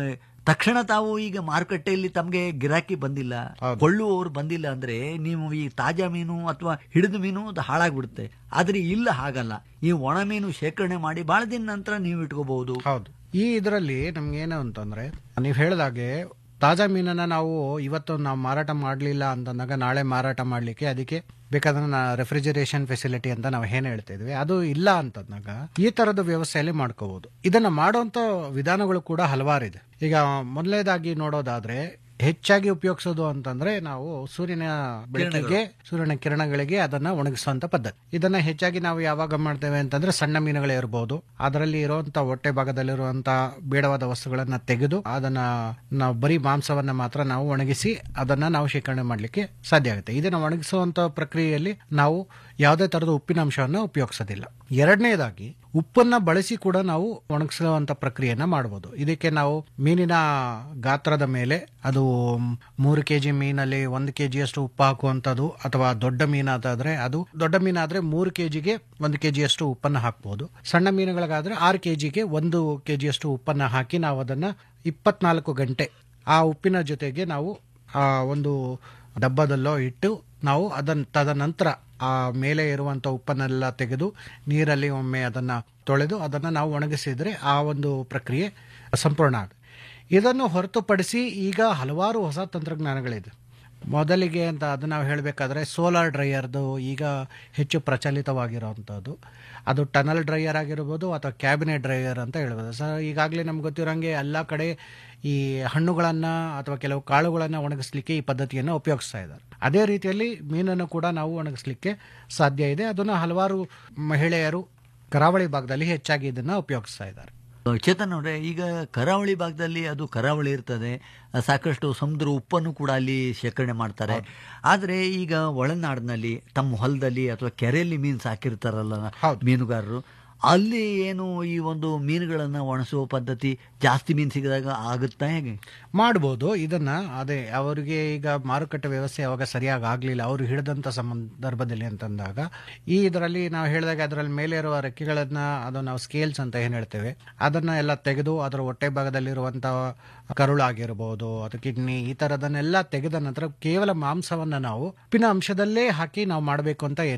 ತಕ್ಷಣ ತಾವು ಈಗ ಮಾರುಕಟ್ಟೆಯಲ್ಲಿ ತಮಗೆ ಗಿರಾಕಿ ಬಂದಿಲ್ಲ ಹೌದು. ಕೊಳ್ಳುವವರು ಬಂದಿಲ್ಲ ಅಂದ್ರೆ ನೀವು ಈ ತಾಜಾ ಮೀನು ಅಥವಾ ಹಿಡಿದ ಮೀನು ಅದು ಹಾಳಾಗ್ಬಿಡುತ್ತೆ ಆದ್ರೆ ಇಲ್ಲ ಹಾಗಲ್ಲ ಈ ಒಣ ಮೀನು ಶೇಖರಣೆ ಮಾಡಿ ಬಹಳ ದಿನ ನಂತರ ನೀವು ಇಟ್ಕೋಬಹುದು ಹೌದು ಈ ಇದರಲ್ಲಿ ನಮ್ಗೆ ಏನು ಅಂತಂದ್ರೆ ನೀವು ಹೇಳಿದಾಗೆ ತಾಜಾ ಮೀನನ್ನ ನಾವು ಇವತ್ತು ನಾವು ಮಾರಾಟ ಮಾಡಲಿಲ್ಲ ಅಂತಂದಾಗ ನಾಳೆ ಮಾರಾಟ ಮಾಡಲಿಕ್ಕೆ ಅದಕ್ಕೆ ಬೇಕಾದ್ರೆ ರೆಫ್ರಿಜರೇಷನ್ ಫೆಸಿಲಿಟಿ ಅಂತ ನಾವು ಏನ್ ಹೇಳ್ತಾ ಇದ್ವಿ ಅದು ಇಲ್ಲ ಅಂತಂದಾಗ ಈ ತರದ ವ್ಯವಸ್ಥೆಯಲ್ಲಿ ಮಾಡ್ಕೋಬಹುದು ಇದನ್ನ ಮಾಡುವಂತ ವಿಧಾನಗಳು ಕೂಡ ಹಲವಾರಿದೆ ಈಗ ಮೊದಲನೇದಾಗಿ ನೋಡೋದಾದ್ರೆ ಹೆಚ್ಚಾಗಿ ಉಪಯೋಗಿಸೋದು ಅಂತಂದ್ರೆ ನಾವು ಸೂರ್ಯನ ಬೆಳಕಿಗೆ ಸೂರ್ಯನ ಕಿರಣಗಳಿಗೆ ಅದನ್ನ ಒಣಗಿಸುವಂತ ಪದ್ಧತಿ ಇದನ್ನ ಹೆಚ್ಚಾಗಿ ನಾವು ಯಾವಾಗ ಮಾಡ್ತೇವೆ ಅಂತಂದ್ರೆ ಸಣ್ಣ ಮೀನುಗಳೇ ಇರಬಹುದು ಅದರಲ್ಲಿ ಇರುವಂತ ಹೊಟ್ಟೆ ಭಾಗದಲ್ಲಿರುವಂತ ಬೇಡವಾದ ವಸ್ತುಗಳನ್ನ ತೆಗೆದು ಅದನ್ನ ನಾವು ಬರೀ ಮಾಂಸವನ್ನ ಮಾತ್ರ ನಾವು ಒಣಗಿಸಿ ಅದನ್ನ ನಾವು ಶೇಖರಣೆ ಮಾಡ್ಲಿಕ್ಕೆ ಸಾಧ್ಯ ಆಗುತ್ತೆ ಇದನ್ನ ಒಣಗಿಸುವಂತ ಪ್ರಕ್ರಿಯೆಯಲ್ಲಿ ನಾವು ಯಾವುದೇ ತರದ ಉಪ್ಪಿನ ಅಂಶವನ್ನ ಉಪಯೋಗಿಸೋದಿಲ್ಲ ಎರಡನೇದಾಗಿ ಉಪ್ಪನ್ನ ಬಳಸಿ ಕೂಡ ನಾವು ಒಣಗಿಸುವಂತ ಪ್ರಕ್ರಿಯೆಯನ್ನ ಮಾಡಬಹುದು ಇದಕ್ಕೆ ನಾವು ಮೀನಿನ ಗಾತ್ರದ ಮೇಲೆ ಅದು ಮೂರು ಕೆಜಿ ಮೀನಲ್ಲಿ ಒಂದು ಕೆಜಿಯಷ್ಟು ಉಪ್ಪು ಹಾಕುವಂಥದ್ದು ಅಥವಾ ದೊಡ್ಡ ಮೀನಾದಾದ್ರೆ ಅದು ದೊಡ್ಡ ಮೀನಾದ್ರೆ ಮೂರು ಕೆಜಿಗೆ ಒಂದು ಕೆಜಿಯಷ್ಟು ಉಪ್ಪನ್ನ ಹಾಕ್ಬಹುದು ಸಣ್ಣ ಮೀನುಗಳಿಗಾದ್ರೆ ಆರು ಕೆಜಿಗೆ ಒಂದು ಕೆಜಿಯಷ್ಟು ಉಪ್ಪನ್ನ ಹಾಕಿ ನಾವು ಅದನ್ನ ಇಪ್ಪತ್ನಾಲ್ಕು ಗಂಟೆ ಆ ಉಪ್ಪಿನ ಜೊತೆಗೆ ನಾವು ಆ ಒಂದು ಡಬ್ಬದಲ್ಲೋ ಇಟ್ಟು ನಾವು ಅದನ್ನ ತದನಂತರ ಆ ಮೇಲೆ ಇರುವಂತ ಉಪ್ಪನ್ನೆಲ್ಲ ತೆಗೆದು ನೀರಲ್ಲಿ ಒಮ್ಮೆ ಅದನ್ನ ತೊಳೆದು ಅದನ್ನ ನಾವು ಒಣಗಿಸಿದ್ರೆ ಆ ಒಂದು ಪ್ರಕ್ರಿಯೆ ಸಂಪೂರ್ಣ ಆಗುತ್ತೆ ಇದನ್ನು ಹೊರತುಪಡಿಸಿ ಈಗ ಹಲವಾರು ಹೊಸ ತಂತ್ರಜ್ಞಾನಗಳಿದೆ ಮೊದಲಿಗೆ ಅಂತ ಅದು ನಾವು ಹೇಳಬೇಕಾದ್ರೆ ಸೋಲಾರ್ ಡ್ರೈಯರ್ದು ಈಗ ಹೆಚ್ಚು ಪ್ರಚಲಿತವಾಗಿರುವಂಥದ್ದು ಅದು ಟನಲ್ ಡ್ರೈಯರ್ ಆಗಿರ್ಬೋದು ಅಥವಾ ಕ್ಯಾಬಿನೆಟ್ ಡ್ರೈಯರ್ ಅಂತ ಹೇಳ್ಬೋದು ಸರ್ ಈಗಾಗಲೇ ನಮ್ಗೆ ಗೊತ್ತಿರೋಂಗೆ ಎಲ್ಲ ಕಡೆ ಈ ಹಣ್ಣುಗಳನ್ನು ಅಥವಾ ಕೆಲವು ಕಾಳುಗಳನ್ನು ಒಣಗಿಸ್ಲಿಕ್ಕೆ ಈ ಪದ್ಧತಿಯನ್ನು ಉಪಯೋಗಿಸ್ತಾ ಇದ್ದಾರೆ ಅದೇ ರೀತಿಯಲ್ಲಿ ಮೀನನ್ನು ಕೂಡ ನಾವು ಒಣಗಿಸ್ಲಿಕ್ಕೆ ಸಾಧ್ಯ ಇದೆ ಅದನ್ನು ಹಲವಾರು ಮಹಿಳೆಯರು ಕರಾವಳಿ ಭಾಗದಲ್ಲಿ ಹೆಚ್ಚಾಗಿ ಇದನ್ನ ಉಪಯೋಗಿಸ್ತಾ ಇದ್ದಾರೆ ಚೇತನ್ ಅವರೇ ಈಗ ಕರಾವಳಿ ಭಾಗದಲ್ಲಿ ಅದು ಕರಾವಳಿ ಇರ್ತದೆ ಆ, ಸಾಕಷ್ಟು ಸಮುದ್ರ ಉಪ್ಪನ್ನು ಕೂಡ ಅಲ್ಲಿ ಶೇಖರಣೆ ಮಾಡ್ತಾರೆ ಆದ್ರೆ ಈಗ ಒಳನಾಡಿನಲ್ಲಿ ತಮ್ಮ ಹೊಲದಲ್ಲಿ ಅಥವಾ ಕೆರೆಯಲ್ಲಿ ಮೀನು ಸಾಕಿರ್ತಾರಲ್ಲ ಹೌದು. ಮೀನುಗಾರರು ಅಲ್ಲಿ ಏನು ಈ ಒಂದು ಮೀನುಗಳನ್ನ ಒಣಸುವ ಪದ್ಧತಿ ಜಾಸ್ತಿ ಮೀನು ಸಿಗದಾಗ ಆಗುತ್ತಾ ಹೇಗೆ ಮಾಡ್ಬೋದು ಇದನ್ನ ಅದೇ ಅವರಿಗೆ ಈಗ ಮಾರುಕಟ್ಟೆ ವ್ಯವಸ್ಥೆ ಯಾವಾಗ ಸರಿಯಾಗಿ ಆಗ್ಲಿಲ್ಲ ಅವರು ಹಿಡಿದಂತ ಸಂದರ್ಭದಲ್ಲಿ ಅಂತಂದಾಗ ಈ ಇದರಲ್ಲಿ ನಾವು ಹೇಳಿದಾಗ ಅದರಲ್ಲಿ ಮೇಲೆ ಇರುವ ರೆಕ್ಕೆಗಳನ್ನ ಅದು ನಾವು ಸ್ಕೇಲ್ಸ್ ಅಂತ ಏನ್ ಹೇಳ್ತೇವೆ ಅದನ್ನ ಎಲ್ಲ ತೆಗೆದು ಅದರ ಹೊಟ್ಟೆ ಭಾಗದಲ್ಲಿರುವಂತ ಕರುಳಾಗಿರ್ಬೋದು ಅದು ಕಿಡ್ನಿ ಈ ತರದನ್ನೆಲ್ಲ ತೆಗೆದ ನಂತರ ಕೇವಲ ಮಾಂಸವನ್ನ ನಾವು ಉಪ್ಪಿನ ಅಂಶದಲ್ಲೇ ಹಾಕಿ ನಾವು ಮಾಡಬೇಕು ಅಂತ ಏನಿಲ್ಲ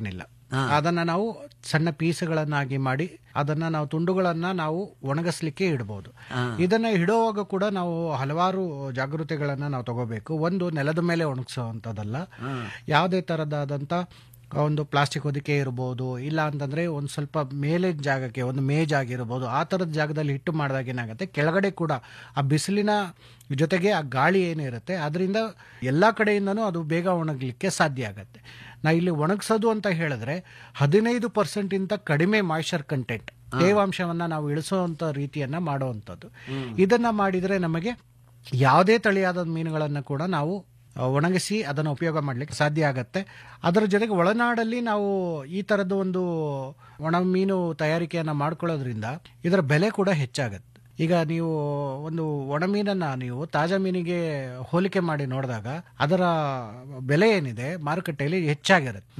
ಅದನ್ನ ನಾವು ಸಣ್ಣ ಪೀಸ್ಗಳನ್ನಾಗಿ ಮಾಡಿ ಅದನ್ನ ನಾವು ತುಂಡುಗಳನ್ನ ನಾವು ಒಣಗಿಸ್ಲಿಕ್ಕೆ ಇಡಬಹುದು ಇದನ್ನ ಇಡುವಾಗ ಕೂಡ ನಾವು ಹಲವಾರು ಜಾಗೃತಿಗಳನ್ನ ನಾವು ತಗೋಬೇಕು ಒಂದು ನೆಲದ ಮೇಲೆ ಒಣಗಿಸುವಂತದಲ್ಲ ಯಾವುದೇ ತರದಾದಂತ ಒಂದು ಪ್ಲಾಸ್ಟಿಕ್ ಹೊದಿಕೆ ಇರ್ಬೋದು ಇಲ್ಲ ಅಂತಂದ್ರೆ ಒಂದು ಸ್ವಲ್ಪ ಮೇಲೆ ಜಾಗಕ್ಕೆ ಒಂದು ಮೇಜ್ ಆಗಿರ್ಬೋದು ಆ ಥರದ ಜಾಗದಲ್ಲಿ ಹಿಟ್ಟು ಮಾಡಿದಾಗ ಏನಾಗುತ್ತೆ ಕೆಳಗಡೆ ಕೂಡ ಆ ಬಿಸಿಲಿನ ಜೊತೆಗೆ ಆ ಗಾಳಿ ಏನಿರುತ್ತೆ ಅದರಿಂದ ಎಲ್ಲ ಕಡೆಯಿಂದನೂ ಅದು ಬೇಗ ಒಣಗಲಿಕ್ಕೆ ಸಾಧ್ಯ ಆಗುತ್ತೆ ನಾ ಇಲ್ಲಿ ಒಣಗಿಸೋದು ಅಂತ ಹೇಳಿದ್ರೆ ಹದಿನೈದು ಪರ್ಸೆಂಟಿಂತ ಕಡಿಮೆ ಮಾಯ್ಚರ್ ಕಂಟೆಂಟ್ ತೇವಾಂಶವನ್ನ ನಾವು ಇಳಿಸುವಂತ ರೀತಿಯನ್ನ ಮಾಡುವಂಥದ್ದು ಇದನ್ನ ಮಾಡಿದ್ರೆ ನಮಗೆ ಯಾವುದೇ ತಳಿಯಾದ ಮೀನುಗಳನ್ನು ಕೂಡ ನಾವು ಆ, ಒಣಗಿಸಿ ಅದನ್ನು ಉಪಯೋಗ ಮಾಡಲಿಕ್ಕೆ ಸಾಧ್ಯ ಆಗತ್ತೆ ಅದರ ಜೊತೆಗೆ ಒಳನಾಡಲ್ಲಿ ನಾವು ಈ ಥರದ ಒಂದು ಒಣ ಮೀನು ತಯಾರಿಕೆಯನ್ನು ಮಾಡ್ಕೊಳ್ಳೋದ್ರಿಂದ ಇದರ ಬೆಲೆ ಕೂಡ ಹೆಚ್ಚಾಗತ್ತೆ ಈಗ ನೀವು ಒಂದು ಒಣ ಮೀನನ್ನ ನೀವು ತಾಜಾ ಮೀನಿಗೆ ಹೋಲಿಕೆ ಮಾಡಿ ನೋಡಿದಾಗ ಅದರ ಬೆಲೆ ಏನಿದೆ ಮಾರುಕಟ್ಟೆಯಲ್ಲಿ ಹೆಚ್ಚಾಗಿರುತ್ತೆ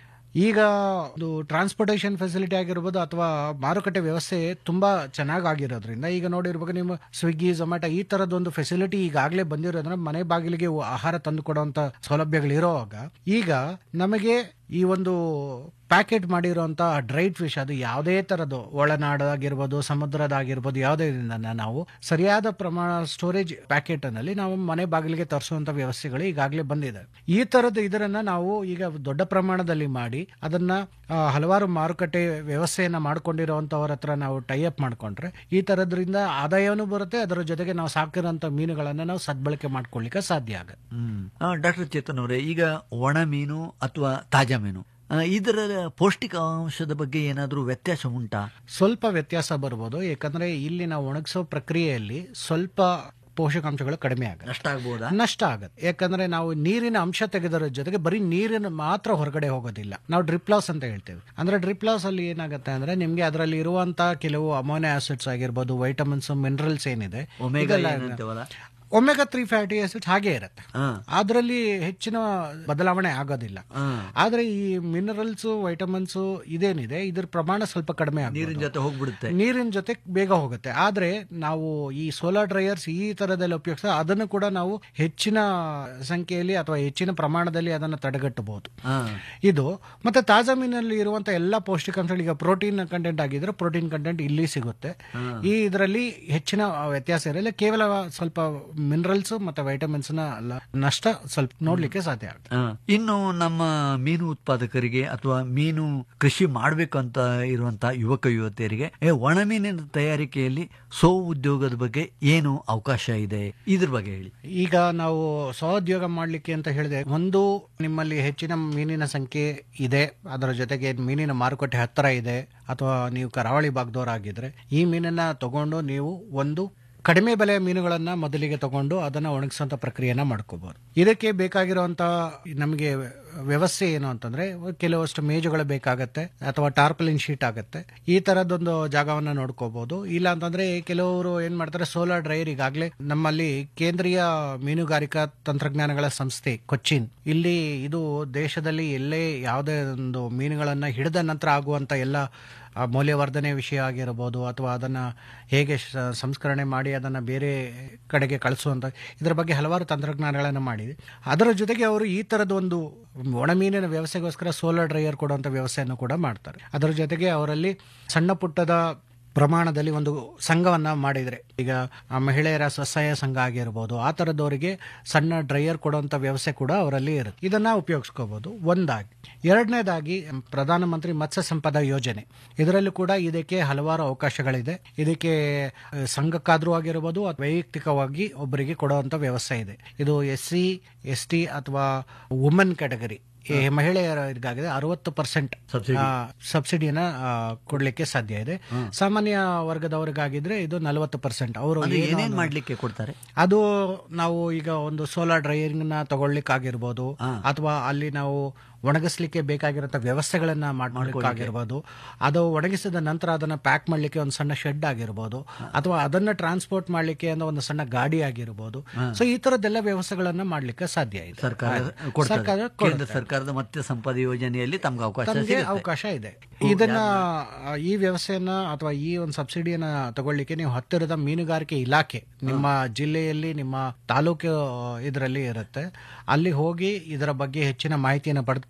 ಈಗ ಒಂದು ಟ್ರಾನ್ಸ್ಪೋರ್ಟೇಷನ್ ಫೆಸಿಲಿಟಿ ಆಗಿರ್ಬೋದು ಅಥವಾ ಮಾರುಕಟ್ಟೆ ವ್ಯವಸ್ಥೆ ತುಂಬಾ ಚೆನ್ನಾಗಿ ಆಗಿರೋದ್ರಿಂದ ಈಗ ನೋಡಿರ್ಬೇಕು ನೀವು ಸ್ವಿಗ್ಗಿ ಝೊಮ್ಯಾಟೊ ಈ ತರದೊಂದು ಫೆಸಿಲಿಟಿ ಈಗಾಗಲೇ ಬಂದಿರೋದ್ರಿಂದ ಮನೆ ಬಾಗಿಲಿಗೆ ಆಹಾರ ತಂದು ಕೊಡುವಂತ ಸೌಲಭ್ಯಗಳು ಇರೋವಾಗ ಈಗ ನಮಗೆ ಈ ಒಂದು ಪ್ಯಾಕೆಟ್ ಮಾಡಿರುವಂತ ಡ್ರೈಡ್ ಫಿಶ್ ಅದು ಯಾವುದೇ ತರದ್ದು ಒಳನಾಡಾಗಿರ್ಬೋದು ಸಮುದ್ರದಾಗಿರ್ಬೋದು ಯಾವುದೇ ಇದನ್ನ ನಾವು ಸರಿಯಾದ ಪ್ರಮಾಣ ಸ್ಟೋರೇಜ್ ಪ್ಯಾಕೆಟ್ ನಲ್ಲಿ ನಾವು ಮನೆ ಬಾಗಿಲಿಗೆ ತರಿಸುವಂತ ವ್ಯವಸ್ಥೆಗಳು ಈಗಾಗಲೇ ಬಂದಿದೆ ಈ ತರದ ಇದರನ್ನ ನಾವು ಈಗ ದೊಡ್ಡ ಪ್ರಮಾಣದಲ್ಲಿ ಮಾಡಿ ಅದನ್ನ ಆ, ಹಲವಾರು ಮಾರುಕಟ್ಟೆ ವ್ಯವಸ್ಥೆಯನ್ನ ಮಾಡ್ಕೊಂಡಿರುವಂತವ್ರ ಹತ್ರ ನಾವು ಟೈ ಅಪ್ ಮಾಡ್ಕೊಂಡ್ರೆ ಈ ತರದ್ರಿಂದ ಆದಾಯವೂ ಬರುತ್ತೆ ಅದರ ಜೊತೆಗೆ ನಾವು ಸಾಕಿರೋಂಥ ಮೀನುಗಳನ್ನ ನಾವು ಸದ್ಬಳಕೆ ಮಾಡ್ಕೊಳ್ಳಿಕ್ಕೆ ಸಾಧ್ಯ ಆಗುತ್ತೆ ಡಾಕ್ಟರ್ ಚೇತನ್ ಅವರೇ ಈಗ ಒಣ ಮೀನು ಅಥವಾ ತಾಜಾ ಮೀನು ಆ, ಇದರ ಪೌಷ್ಟಿಕಾಂಶದ ಬಗ್ಗೆ ಏನಾದರೂ ವ್ಯತ್ಯಾಸ ಉಂಟಾ ಸ್ವಲ್ಪ ವ್ಯತ್ಯಾಸ ಬರ್ಬೋದು ಯಾಕಂದ್ರೆ ಇಲ್ಲಿ ನಾವು ಒಣಗಿಸೋ ಪ್ರಕ್ರಿಯೆಯಲ್ಲಿ ಸ್ವಲ್ಪ ಪೋಷಕಾಂಶಗಳು ಕಡಿಮೆ ಆಗುತ್ತೆ ನಷ್ಟ ಆಗ್ಬೋದಾ ನಷ್ಟ ಆಗುತ್ತೆ ಯಾಕಂದ್ರೆ ನಾವು ನೀರಿನ ಅಂಶ ತೆಗೆದರ ಜೊತೆಗೆ ಬರೀ ನೀರಿನ ಮಾತ್ರ ಹೊರಗಡೆ ಹೋಗೋದಿಲ್ಲ ನಾವು ಡ್ರಿಪ್ ಲಾಸ್ ಅಂತ ಹೇಳ್ತೇವೆ ಅಂದ್ರೆ ಡ್ರಿಪ್ ಲಾಸ್ ಅಲ್ಲಿ ಏನಾಗುತ್ತೆ ಅಂದ್ರೆ ನಿಮ್ಗೆ ಅದರಲ್ಲಿ ಇರುವಂತ ಕೆಲವು ಅಮೋನಿಯಾ ಆಸಿಡ್ಸ್ ಆಗಿರ್ಬೋದು ವೈಟಮಿನ್ಸ್ ಮಿನರಲ್ಸ್ ಏನಿದೆ ಒಮೆಗಾ ಇದೆಲ್ಲ ಏನಂತೇವಲ್ಲ ಒಮೆಗಾ ತ್ರೀ ಫ್ಯಾಟಿ ಆಸಿಡ್ಸ್ ಹಾಗೆ ಇರುತ್ತೆ ಹಾ. ಅದರಲ್ಲಿ ಹೆಚ್ಚಿನ ಬದಲಾವಣೆ ಆಗೋದಿಲ್ಲ ಹಾ. ಆದ್ರೆ ಈ ಮಿನರಲ್ಸ್ ವೈಟಮಿನ್ಸ್ ಇದೇನಿದೆ ಇದ್ರ ಪ್ರಮಾಣ ಸ್ವಲ್ಪ ಕಡಿಮೆ ನೀರಿನ ಆಗುತ್ತೆ ಜೊತೆ ಹೋಗ್ಬಿಡುತ್ತೆ ನೀರಿನ ಜೊತೆ ಬೇಗ ಹೋಗುತ್ತೆ ಆದ್ರೆ ನಾವು ಈ ಸೋಲಾರ್ ಡ್ರೈಯರ್ಸ್ ಈ ತರದಲ್ಲಿ ಉಪಯೋಗಿಸ ಅದನ್ನು ಕೂಡ ನಾವು ಹೆಚ್ಚಿನ ಸಂಖ್ಯೆಯಲ್ಲಿ ಅಥವಾ ಹೆಚ್ಚಿನ ಪ್ರಮಾಣದಲ್ಲಿ ಅದನ್ನು ತಡೆಗಟ್ಟಬಹುದು ಹಾ. ಇದು ಮತ್ತೆ ತಾಜಾ ಮೀನಲ್ಲಿ ಇರುವಂತ ಎಲ್ಲಾ ಪೌಷ್ಟಿಕಾಂಶಗಳು ಈಗ ಪ್ರೋಟೀನ್ ಕಂಟೆಂಟ್ ಆಗಿದ್ರೆ ಪ್ರೋಟೀನ್ ಕಂಟೆಂಟ್ ಇಲ್ಲಿ ಸಿಗುತ್ತೆ ಈ ಇದರಲ್ಲಿ ಹೆಚ್ಚಿನ ವ್ಯತ್ಯಾಸ ಇರಲ್ಲ ಕೇವಲ ಸ್ವಲ್ಪ ಮಿನರಲ್ಸ್ ಮತ್ತೆ ವೈಟಮಿನ್ಸ್ ನ ಲ- ನಷ್ಟ ಸ್ವಲ್ಪ ನೋಡ್ಲಿಕ್ಕೆ ಸಾಧ್ಯ ಆಗುತ್ತೆ ಆ, ಇನ್ನು ನಮ್ಮ ಮೀನು ಉತ್ಪಾದಕರಿಗೆ ಅಥವಾ ಮೀನು ಕೃಷಿ ಮಾಡಬೇಕು ಅಂತ ಇರುವಂತಹ ಯುವಕ ಯುವತಿಯರಿಗೆ ಏ, ಒಣ ಮೀನಿನ ತಯಾರಿಕೆಯಲ್ಲಿ ಸೋ ಉದ್ಯೋಗದ ಬಗ್ಗೆ ಏನು ಅವಕಾಶ ಇದೆ ಇದ್ರ ಬಗ್ಗೆ ಹೇಳಿ ಈಗ ನಾವು ಸ್ವಉದ್ಯೋಗ ಮಾಡಲಿಕ್ಕೆ ಅಂತ ಹೇಳಿದೆ ಒಂದು ನಿಮ್ಮಲ್ಲಿ ಹೆಚ್ಚಿನ ಮೀನಿನ ಸಂಖ್ಯೆ ಇದೆ ಅದರ ಜೊತೆಗೆ ಮೀನಿನ ಮಾರುಕಟ್ಟೆ ಹತ್ತಿರ ಇದೆ ಅಥವಾ ನೀವು ಕರಾವಳಿ ಭಾಗದವರಾಗಿದ್ರೆ ಈ ಮೀನನ್ನ ತಗೊಂಡು ನೀವು ಒಂದು ಕಡಿಮೆ ಬೆಲೆಯ ಮೀನುಗಳನ್ನ ಮೊದಲಿಗೆ ತಗೊಂಡು ಅದನ್ನ ಒಣಗಿಸುವಂತ ಪ್ರಕ್ರಿಯೆನ ಮಾಡ್ಕೋಬಹುದು ಇದಕ್ಕೆ ಬೇಕಾಗಿರುವಂತ ನಮಗೆ ವ್ಯವಸ್ಥೆ ಏನು ಅಂತಂದ್ರೆ ಕೆಲವಷ್ಟು ಮೇಜುಗಳು ಬೇಕಾಗತ್ತೆ ಅಥವಾ ಟಾರ್ಪಲಿನ್ ಶೀಟ್ ಆಗುತ್ತೆ ಈ ತರದೊಂದು ಜಾಗವನ್ನ ನೋಡ್ಕೋಬಹುದು ಇಲ್ಲ ಅಂತಂದ್ರೆ ಕೆಲವರು ಏನ್ ಮಾಡ್ತಾರೆ ಸೋಲಾರ್ ಡ್ರೈಯರ್ ಈಗಾಗಲೇ ನಮ್ಮಲ್ಲಿ ಕೇಂದ್ರೀಯ ಮೀನುಗಾರಿಕಾ ತಂತ್ರಜ್ಞಾನಗಳ ಸಂಸ್ಥೆ ಕೊಚ್ಚಿನ್ ಇಲ್ಲಿ ಇದು ದೇಶದಲ್ಲಿ ಎಲ್ಲೇ ಯಾವುದೇ ಒಂದು ಮೀನುಗಳನ್ನ ಹಿಡಿದ ನಂತರ ಆಗುವಂತ ಎಲ್ಲ ಆ ಮೌಲ್ಯವರ್ಧನೆ ವಿಷಯ ಆಗಿರಬಹುದು ಅಥವಾ ಅದನ್ನ ಹೇಗೆ ಶ- ಸಂಸ್ಕರಣೆ ಮಾಡಿ ಅದನ್ನ ಬೇರೆ ಕಡೆಗೆ ಕಳಿಸುವಂತ ಇದರ ಬಗ್ಗೆ ಹಲವಾರು ತಂತ್ರಜ್ಞಾನಗಳನ್ನು ಮಾಡಿದೆ ಅದರ ಜೊತೆಗೆ ಅವರು ಈ ತರದ ಒಂದು ಒಣಮೀನಿನ ವ್ಯವಸ್ಥೆಗೋಸ್ಕರ ಸೋಲಾರ್ ಡ್ರೈಯರ್ ಕೊಡುವಂತ ವ್ಯವಸ್ಥೆಯನ್ನು ಕೂಡ ಮಾಡ್ತಾರೆ ಅದರ ಜೊತೆಗೆ ಅವರಲ್ಲಿ ಸಣ್ಣ ಪುಟ್ಟದ ಪ್ರಮಾಣದಲ್ಲಿ ಒಂದು ಸಂಘವನ್ನ ಮಾಡಿದ್ರೆ ಈಗ ಆ ಮಹಿಳೆಯರ ಸ್ವಸಹಾಯ ಸಂಘ ಆಗಿರ್ಬೋದು ಆ ತರದವರಿಗೆ ಸಣ್ಣ ಡ್ರೈಯರ್ ಕೊಡುವಂತ ವ್ಯವಸ್ಥೆ ಕೂಡ ಅವರಲ್ಲಿ ಇರುತ್ತೆ ಇದನ್ನ ಉಪಯೋಗಿಸ್ಕೋಬಹುದು ಒಂದಾಗಿ ಎರಡನೇದಾಗಿ ಪ್ರಧಾನಮಂತ್ರಿ ಮತ್ಸ್ಯ ಸಂಪದ ಯೋಜನೆ ಇದರಲ್ಲೂ ಕೂಡ ಇದಕ್ಕೆ ಹಲವಾರು ಅವಕಾಶಗಳಿದೆ ಇದಕ್ಕೆ ಅಹ್, ಸಂಘಕ್ಕಾದ್ರೂ ಆಗಿರ್ಬೋದು ಅಥವಾ ವೈಯಕ್ತಿಕವಾಗಿ ಒಬ್ಬರಿಗೆ ಕೊಡುವಂತ ವ್ಯವಸ್ಥೆ ಇದೆ ಇದು ಎಸ್ ಸಿ ಎಸ್ ಟಿ ಅಥವಾ ವುಮನ್ ಕ್ಯಾಟಗರಿ ಈ ಮಹಿಳೆಯರಿಗಾಗಿದೆ ಅರವತ್ತು ಪರ್ಸೆಂಟ್ Subsidy. ಸಬ್ಸಿಡಿಯನ್ನ ಆ, ಕೊಡ್ಲಿಕ್ಕೆ ಸಾಧ್ಯ ಇದೆ ಸಾಮಾನ್ಯ ವರ್ಗದವರಿಗಾಗಿದ್ರೆ ಇದು ನಲವತ್ತು ಪರ್ಸೆಂಟ್ ಅವರು ಅದು ಏನು ಏನೇನ್ ಅನ್ನೋ- ಮಾಡ್ಲಿಕ್ಕೆ ಕೊಡ್ತಾರೆ ಅದು ನಾವು ಈಗ ಒಂದು ಸೋಲಾರ್ ಡ್ರೈಯರಿಂಗ್ ನ ತಗೊಳ್ಲಿಕ್ಕಾಗಿರ್ಬೋದು ಅಥವಾ ಅಲ್ಲಿ ನಾವು ಒಣಗಿಸ್ಲಿಕ್ಕೆ ಬೇಕಾಗಿರೋ ವ್ಯವಸ್ಥೆಗಳನ್ನ ಮಾಡ್ಲಿಕ್ಕಾಗಿರ್ಬೋದು ಅದು ಒಣಗಿಸಿದ ನಂತರ ಅದನ್ನ ಪ್ಯಾಕ್ ಮಾಡ್ಲಿಕ್ಕೆ ಒಂದು ಸಣ್ಣ ಶೆಡ್ ಆಗಿರ್ಬೋದು ಅಥವಾ ಅದನ್ನ ಟ್ರಾನ್ಸ್ಪೋರ್ಟ್ ಮಾಡ್ಲಿಕ್ಕೆ ಅನ್ನೋ ಒಂದು ಸಣ್ಣ ಗಾಡಿ ಆಗಿರ್ಬೋದು ಸೊ ಈ ತರದ್ದೆಲ್ಲ ವ್ಯವಸ್ಥೆಗಳನ್ನ ಮಾಡ್ಲಿಕ್ಕೆ ಸಾಧ್ಯ ಇದೆ ಸರ್ಕಾರ ಸರ್ಕಾರ ಕೊಡ್ತದೆ ಕೊಡುತ್ತೆ. ಕೇಂದ್ರ ಸರ್ಕಾರದ ಮತ್ಸ್ಯ ಸಂಪದ ಯೋಜನೆಯಲ್ಲಿ ತಮ್ಗೆ ಅವಕಾಶ ತಮಗೆ ಸಿಗುತ್ತೆ. ಅವಕಾಶ ಇದೆ ಇದನ್ನ ಆ, ಈ ವ್ಯವಸ್ಥೆಯನ್ನ ಅಥವಾ ಈ ಒಂದು ಸಬ್ಸಿಡಿಯನ್ನ ತಗೊಳ್ಳಿಕ್ಕೆ ನೀವು ಹತ್ತಿರದ ಮೀನುಗಾರಿಕೆ ಇಲಾಖೆ ನಿಮ್ಮ ಜಿಲ್ಲೆಯಲ್ಲಿ ನಿಮ್ಮ ತಾಲೂಕು ಇದರಲ್ಲಿ ಇರುತ್ತೆ ಅಲ್ಲಿ ಹೋಗಿ ಇದರ ಬಗ್ಗೆ ಹೆಚ್ಚಿನ ಮಾಹಿತಿಯನ್ನು ಪಡೆದುಕೊಂಡು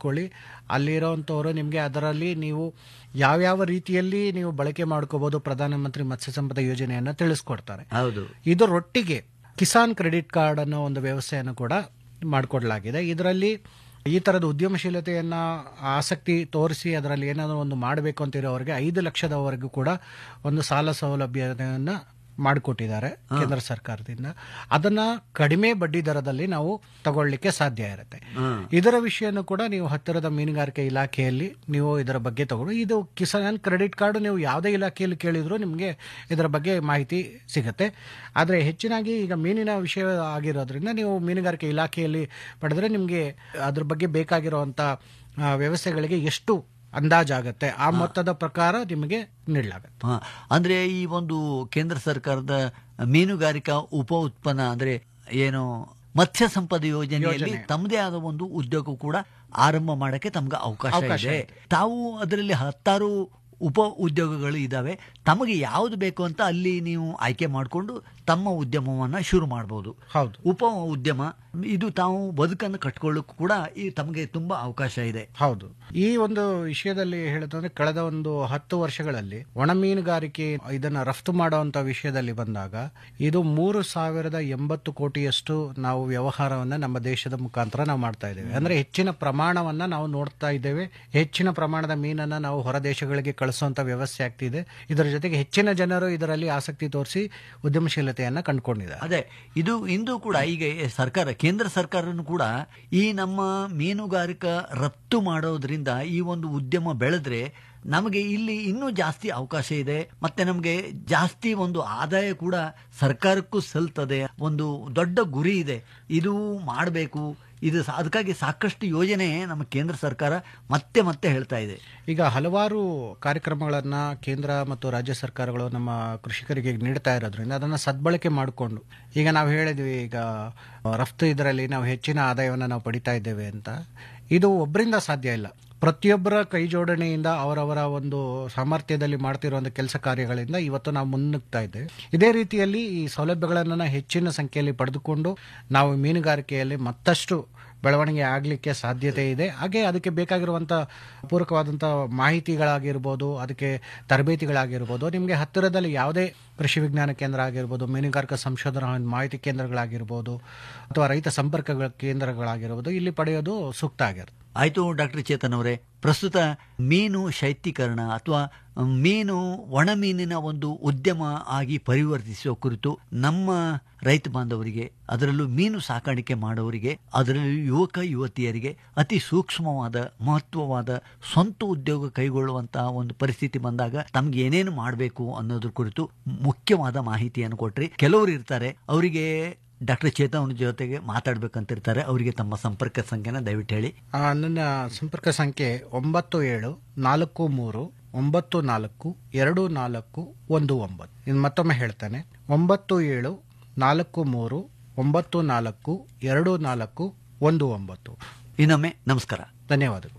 ಇಟ್ಕೊಳ್ಳಿ ಅಲ್ಲಿರೋಂಥವ್ರು ನಿಮಗೆ ಅದರಲ್ಲಿ ನೀವು ಯಾವ್ಯಾವ ರೀತಿಯಲ್ಲಿ ನೀವು ಬಳಕೆ ಮಾಡ್ಕೋಬಹುದು ಪ್ರಧಾನಮಂತ್ರಿ ಮತ್ಸ್ಯ ಸಂಪದ ಯೋಜನೆಯನ್ನ ತಿಳಿಸ್ಕೊಡ್ತಾರೆ ಹೌದು ಇದರೊಟ್ಟಿಗೆ ಕಿಸಾನ್ ಕ್ರೆಡಿಟ್ ಕಾರ್ಡ್ ಅನ್ನೋ ಒಂದು ವ್ಯವಸ್ಥೆಯನ್ನು ಕೂಡ ಮಾಡಿಕೊಡ್ಲಾಗಿದೆ ಇದರಲ್ಲಿ ಈ ತರದ ಉದ್ಯಮಶೀಲತೆಯನ್ನ ಆಸಕ್ತಿ ತೋರಿಸಿ ಅದರಲ್ಲಿ ಏನಾದರೂ ಒಂದು ಮಾಡಬೇಕು ಅಂತಿರೋರಿಗೆ ಐದು ಲಕ್ಷದವರೆಗೂ ಕೂಡ ಒಂದು ಸಾಲ ಸೌಲಭ್ಯವನ್ನು ಮಾಡಿಕೊಟ್ಟಿದ್ದಾರೆ ಕೇಂದ್ರ ಸರ್ಕಾರದಿಂದ ಅದನ್ನ ಕಡಿಮೆ ಬಡ್ಡಿ ದರದಲ್ಲಿ ನಾವು ತಗೊಳ್ಳಿಕ್ಕೆ ಸಾಧ್ಯ ಇರುತ್ತೆ ಇದರ ವಿಷಯನೂ ಕೂಡ ನೀವು ಹತ್ತಿರದ ಮೀನುಗಾರಿಕೆ ಇಲಾಖೆಯಲ್ಲಿ ನೀವು ಇದರ ಬಗ್ಗೆ ತಗೊಂಡು ಇದು ಕಿಸಾನ್ ಕ್ರೆಡಿಟ್ ಕಾರ್ಡ್ ನೀವು ಯಾವುದೇ ಇಲಾಖೆಯಲ್ಲಿ ಕೇಳಿದ್ರು ನಿಮಗೆ ಇದರ ಬಗ್ಗೆ ಮಾಹಿತಿ ಸಿಗುತ್ತೆ ಆದರೆ ಹೆಚ್ಚಿನಾಗಿ ಈಗ ಮೀನಿನ ವಿಷಯ ಆಗಿರೋದ್ರಿಂದ ನೀವು ಮೀನುಗಾರಿಕೆ ಇಲಾಖೆಯಲ್ಲಿ ಪಡೆದ್ರೆ ನಿಮಗೆ ಅದ್ರ ಬಗ್ಗೆ ಬೇಕಾಗಿರುವಂತ ಆ, ವ್ಯವಸ್ಥೆಗಳಿಗೆ ಎಷ್ಟು ಅಂದಾಜಾಗತ್ತೆ ಆ ಮೊತ್ತದ ಪ್ರಕಾರ ನಿಮಗೆ ನೀಡಲಾಗುತ್ತೆ ಹಾ, ಅಂದ್ರೆ ಈ ಒಂದು ಕೇಂದ್ರ ಸರ್ಕಾರದ ಮೀನುಗಾರಿಕಾ ಉಪ ಉತ್ಪನ್ನ ಅಂದ್ರೆ ಏನು ಮತ್ಸ್ಯ ಸಂಪದ ಯೋಜನೆಯಲ್ಲಿ ತಮ್ಮದೇ ಆದ ಒಂದು ಉದ್ಯೋಗ ಕೂಡ ಆರಂಭ ಮಾಡಕ್ಕೆ ತಮ್ಗೆ ಅವಕಾಶ ಇದೆ ತಾವು ಅದರಲ್ಲಿ ಹತ್ತಾರು ಉಪ ಉದ್ಯೋಗಗಳು ಇದಾವೆ ತಮಗೆ ಯಾವುದು ಬೇಕು ಅಂತ ಅಲ್ಲಿ ನೀವು ಆಯ್ಕೆ ಮಾಡಿಕೊಂಡು ತಮ್ಮ ಉದ್ಯಮವನ್ನ ಶುರು ಮಾಡಬಹುದು ಹೌದು ಉಪ ಉದ್ಯಮ ಇದು ತಾವು ಬದುಕನ್ನು ಕಟ್ಕೊಳ್ಳೋಕ್ಕೂ ಕೂಡ ಈ ತಮಗೆ ತುಂಬಾ ಅವಕಾಶ ಇದೆ ಹೌದು ಈ ಒಂದು ವಿಷಯದಲ್ಲಿ ಹೇಳೋದಂದ್ರೆ ಕಳೆದ ಒಂದು ಹತ್ತು ವರ್ಷಗಳಲ್ಲಿ ಒಣ ಮೀನುಗಾರಿಕೆ ಇದನ್ನ ರಫ್ತು ಮಾಡುವಂತ ವಿಷಯದಲ್ಲಿ ಬಂದಾಗ ಇದು ಮೂರು ಸಾವಿರದ ಎಂಬತ್ತು ಕೋಟಿಯಷ್ಟು ನಾವು ವ್ಯವಹಾರವನ್ನ ನಮ್ಮ ದೇಶದ ಮುಖಾಂತರ ನಾವು ಮಾಡ್ತಾ ಇದ್ದೇವೆ ಅಂದ್ರೆ ಹೆಚ್ಚಿನ ಪ್ರಮಾಣವನ್ನ ನಾವು ನೋಡ್ತಾ ಇದ್ದೇವೆ ಹೆಚ್ಚಿನ ಪ್ರಮಾಣದ ಮೀನನ್ನ ನಾವು ಹೊರ ದೇಶಗಳಿಗೆ ಕಳಿಸುವಂತ ವ್ಯವಸ್ಥೆ ಆಗ್ತಿದೆ ಇದರ ಜೊತೆಗೆ ಹೆಚ್ಚಿನ ಜನರು ಇದರಲ್ಲಿ ಆಸಕ್ತಿ ತೋರಿಸಿ ಉದ್ಯಮಶೀಲತೆಯನ್ನ ಕಂಡುಕೊಂಡಿದ್ದಾರೆ ಅದೇ ಇದು ಇಂದು ಕೂಡ ಈಗ ಸರ್ಕಾರ ಕೇಂದ್ರ ಸರ್ಕಾರನು ಕೂಡ ಈ ನಮ್ಮ ಮೀನುಗಾರಿಕಾ ರಫ್ತು ಮಾಡೋದ್ರಿಂದ ಈ ಒಂದು ಉದ್ಯಮ ಬೆಳೆದ್ರೆ ನಮಗೆ ಇಲ್ಲಿ ಇನ್ನೂ ಜಾಸ್ತಿ ಅವಕಾಶ ಇದೆ ಮತ್ತೆ ನಮಗೆ ಜಾಸ್ತಿ ಒಂದು ಆದಾಯ ಕೂಡ ಸರ್ಕಾರಕ್ಕೂ ಸಲ್ತದೆ ಒಂದು ದೊಡ್ಡ ಗುರಿ ಇದೆ ಇದು ಮಾಡಬೇಕು ಇದು ಸಾ- ಅದಕ್ಕಾಗಿ ಸಾಕಷ್ಟು ಯೋಜನೆ ನಮ್ಮ ಕೇಂದ್ರ ಸರ್ಕಾರ ಮತ್ತೆ ಮತ್ತೆ ಹೇಳ್ತಾ ಇದೆ ಈಗ ಹಲವಾರು ಕಾರ್ಯಕ್ರಮಗಳನ್ನ ಕೇಂದ್ರ ಮತ್ತು ರಾಜ್ಯ ಸರ್ಕಾರಗಳು ನಮ್ಮ ಕೃಷಿಕರಿಗೆ ನೀಡ್ತಾ ಇರೋದ್ರಿಂದ ಅದನ್ನ ಸದ್ಬಳಕೆ ಮಾಡಿಕೊಂಡು ಈಗ ನಾವು ಹೇಳಿದ್ವಿ ಈಗ ರಫ್ತು ಇದರಲ್ಲಿ ನಾವು ಹೆಚ್ಚಿನ ಆದಾಯವನ್ನು ನಾವು ಪಡಿತಾ ಇದ್ದೇವೆ ಅಂತ ಇದು ಒಬ್ಬರಿಂದ ಸಾಧ್ಯ ಇಲ್ಲ ಪ್ರತಿಯೊಬ್ಬರ ಕೈ ಜೋಡಣೆಯಿಂದ ಅವರವರ ಒಂದು ಸಾಮರ್ಥ್ಯದಲ್ಲಿ ಮಾಡ್ತಿರುವಂಥ ಕೆಲಸ ಕಾರ್ಯಗಳಿಂದ ಇವತ್ತು ನಾವು ಮುನ್ನುಗ್ತಾ ಇದ್ದೇವೆ ಇದೇ ರೀತಿಯಲ್ಲಿ ಈ ಸೌಲಭ್ಯಗಳನ್ನು ಹೆಚ್ಚಿನ ಸಂಖ್ಯೆಯಲ್ಲಿ ಪಡೆದುಕೊಂಡು ನಾವು ಮೀನುಗಾರಿಕೆಯಲ್ಲಿ ಮತ್ತಷ್ಟು ಬೆಳವಣಿಗೆ ಆಗಲಿಕ್ಕೆ ಸಾಧ್ಯತೆ ಇದೆ ಹಾಗೆ ಅದಕ್ಕೆ ಬೇಕಾಗಿರುವಂಥ ಪೂರಕವಾದಂಥ ಮಾಹಿತಿಗಳಾಗಿರ್ಬೋದು ಅದಕ್ಕೆ ತರಬೇತಿಗಳಾಗಿರ್ಬೋದು ನಿಮಗೆ ಹತ್ತಿರದಲ್ಲಿ ಯಾವುದೇ ಕೃಷಿ ವಿಜ್ಞಾನ ಕೇಂದ್ರ ಆಗಿರ್ಬೋದು ಮೀನುಗಾರಿಕಾ ಸಂಶೋಧನಾ ಮಾಹಿತಿ ಕೇಂದ್ರಗಳಾಗಿರ್ಬೋದು ಅಥವಾ ರೈತ ಸಂಪರ್ಕ ಕೇಂದ್ರಗಳಾಗಿರ್ಬೋದು ಇಲ್ಲಿ ಪಡೆಯೋದು ಸೂಕ್ತ ಆಗಿರುತ್ತೆ ಆಯ್ತು ಡಾಕ್ಟರ್ ಚೇತನ್ ಅವರೇ ಪ್ರಸ್ತುತ ಮೀನು ಶೈತ್ಯೀಕರಣ ಅಥವಾ ಮೀನು ಒಣ ಮೀನಿನ ಒಂದು ಉದ್ಯಮ ಆಗಿ ಪರಿವರ್ತಿಸುವ ಕುರಿತು ನಮ್ಮ ರೈತ ಬಾಂಧವರಿಗೆ ಅದರಲ್ಲೂ ಮೀನು ಸಾಕಾಣಿಕೆ ಮಾಡೋರಿಗೆ ಅದರಲ್ಲೂ ಯುವಕ ಯುವತಿಯರಿಗೆ ಅತಿ ಸೂಕ್ಷ್ಮವಾದ ಮಹತ್ವವಾದ ಸ್ವಂತ ಉದ್ಯೋಗ ಕೈಗೊಳ್ಳುವಂತಹ ಒಂದು ಪರಿಸ್ಥಿತಿ ಬಂದಾಗ ತಮ್ಗೆ ಏನೇನು ಮಾಡಬೇಕು ಅನ್ನೋದ್ರ ಕುರಿತು ಮುಖ್ಯವಾದ ಮಾಹಿತಿಯನ್ನು ಕೊಟ್ರಿ ಕೆಲವರು ಇರ್ತಾರೆ ಅವರಿಗೆ ಡಾಕ್ಟರ್ ಚೇತನ್ ಅವ್ರ ಜೊತೆಗೆ ಮಾತಾಡ್ಬೇಕಂತಿರ್ತಾರೆ ಅವರಿಗೆ ತಮ್ಮ ಸಂಪರ್ಕ ಸಂಖ್ಯೆನ ದಯವಿಟ್ಟು ಹೇಳಿ ಆ, ನನ್ನ ಸಂಪರ್ಕ ಸಂಖ್ಯೆ ಒಂಬತ್ತು ಏಳು ನಾಲ್ಕು ಮೂರು ಒಂಬತ್ತು ನಾಲ್ಕು ಎರಡು ನಾಲ್ಕು ಒಂದು ಒಂಬತ್ತು ಇನ್ನು ಮತ್ತೊಮ್ಮೆ ಹೇಳ್ತಾನೆ ಒಂಬತ್ತು ಏಳು ನಾಲ್ಕು ಮೂರು ಒಂಬತ್ತು ನಾಲ್ಕು ಎರಡು ನಾಲ್ಕು ಒಂದು ಒಂಬತ್ತು ಇನ್ನೊಮ್ಮೆ ನಮಸ್ಕಾರ ಧನ್ಯವಾದಗಳು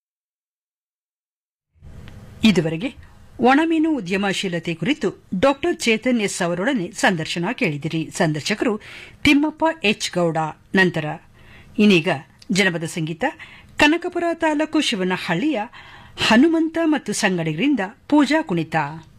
ಇದುವರೆಗೆ ಒಣಮೀನು ಉದ್ಯಮಶೀಲತೆ ಕುರಿತು ಡಾಕ್ಟರ್ ಚೇತನ್ ಎಸ್ ಅವರೊಡನೆ ಸಂದರ್ಶನ ಕೇಳಿದಿರಿ ಸಂದರ್ಶಕರು ತಿಮ್ಮಪ್ಪ ಎಚ್ ಗೌಡ ನಂತರ ಇನ್ನೀಗ ಜನಪದ ಸಂಗೀತ ಕನಕಪುರ ತಾಲೂಕು ಶಿವನಹಳ್ಳಿಯ ಹನುಮಂತ ಮತ್ತು ಸಂಗಡಿಗರಿಂದ ಪೂಜಾ ಕುಣಿತ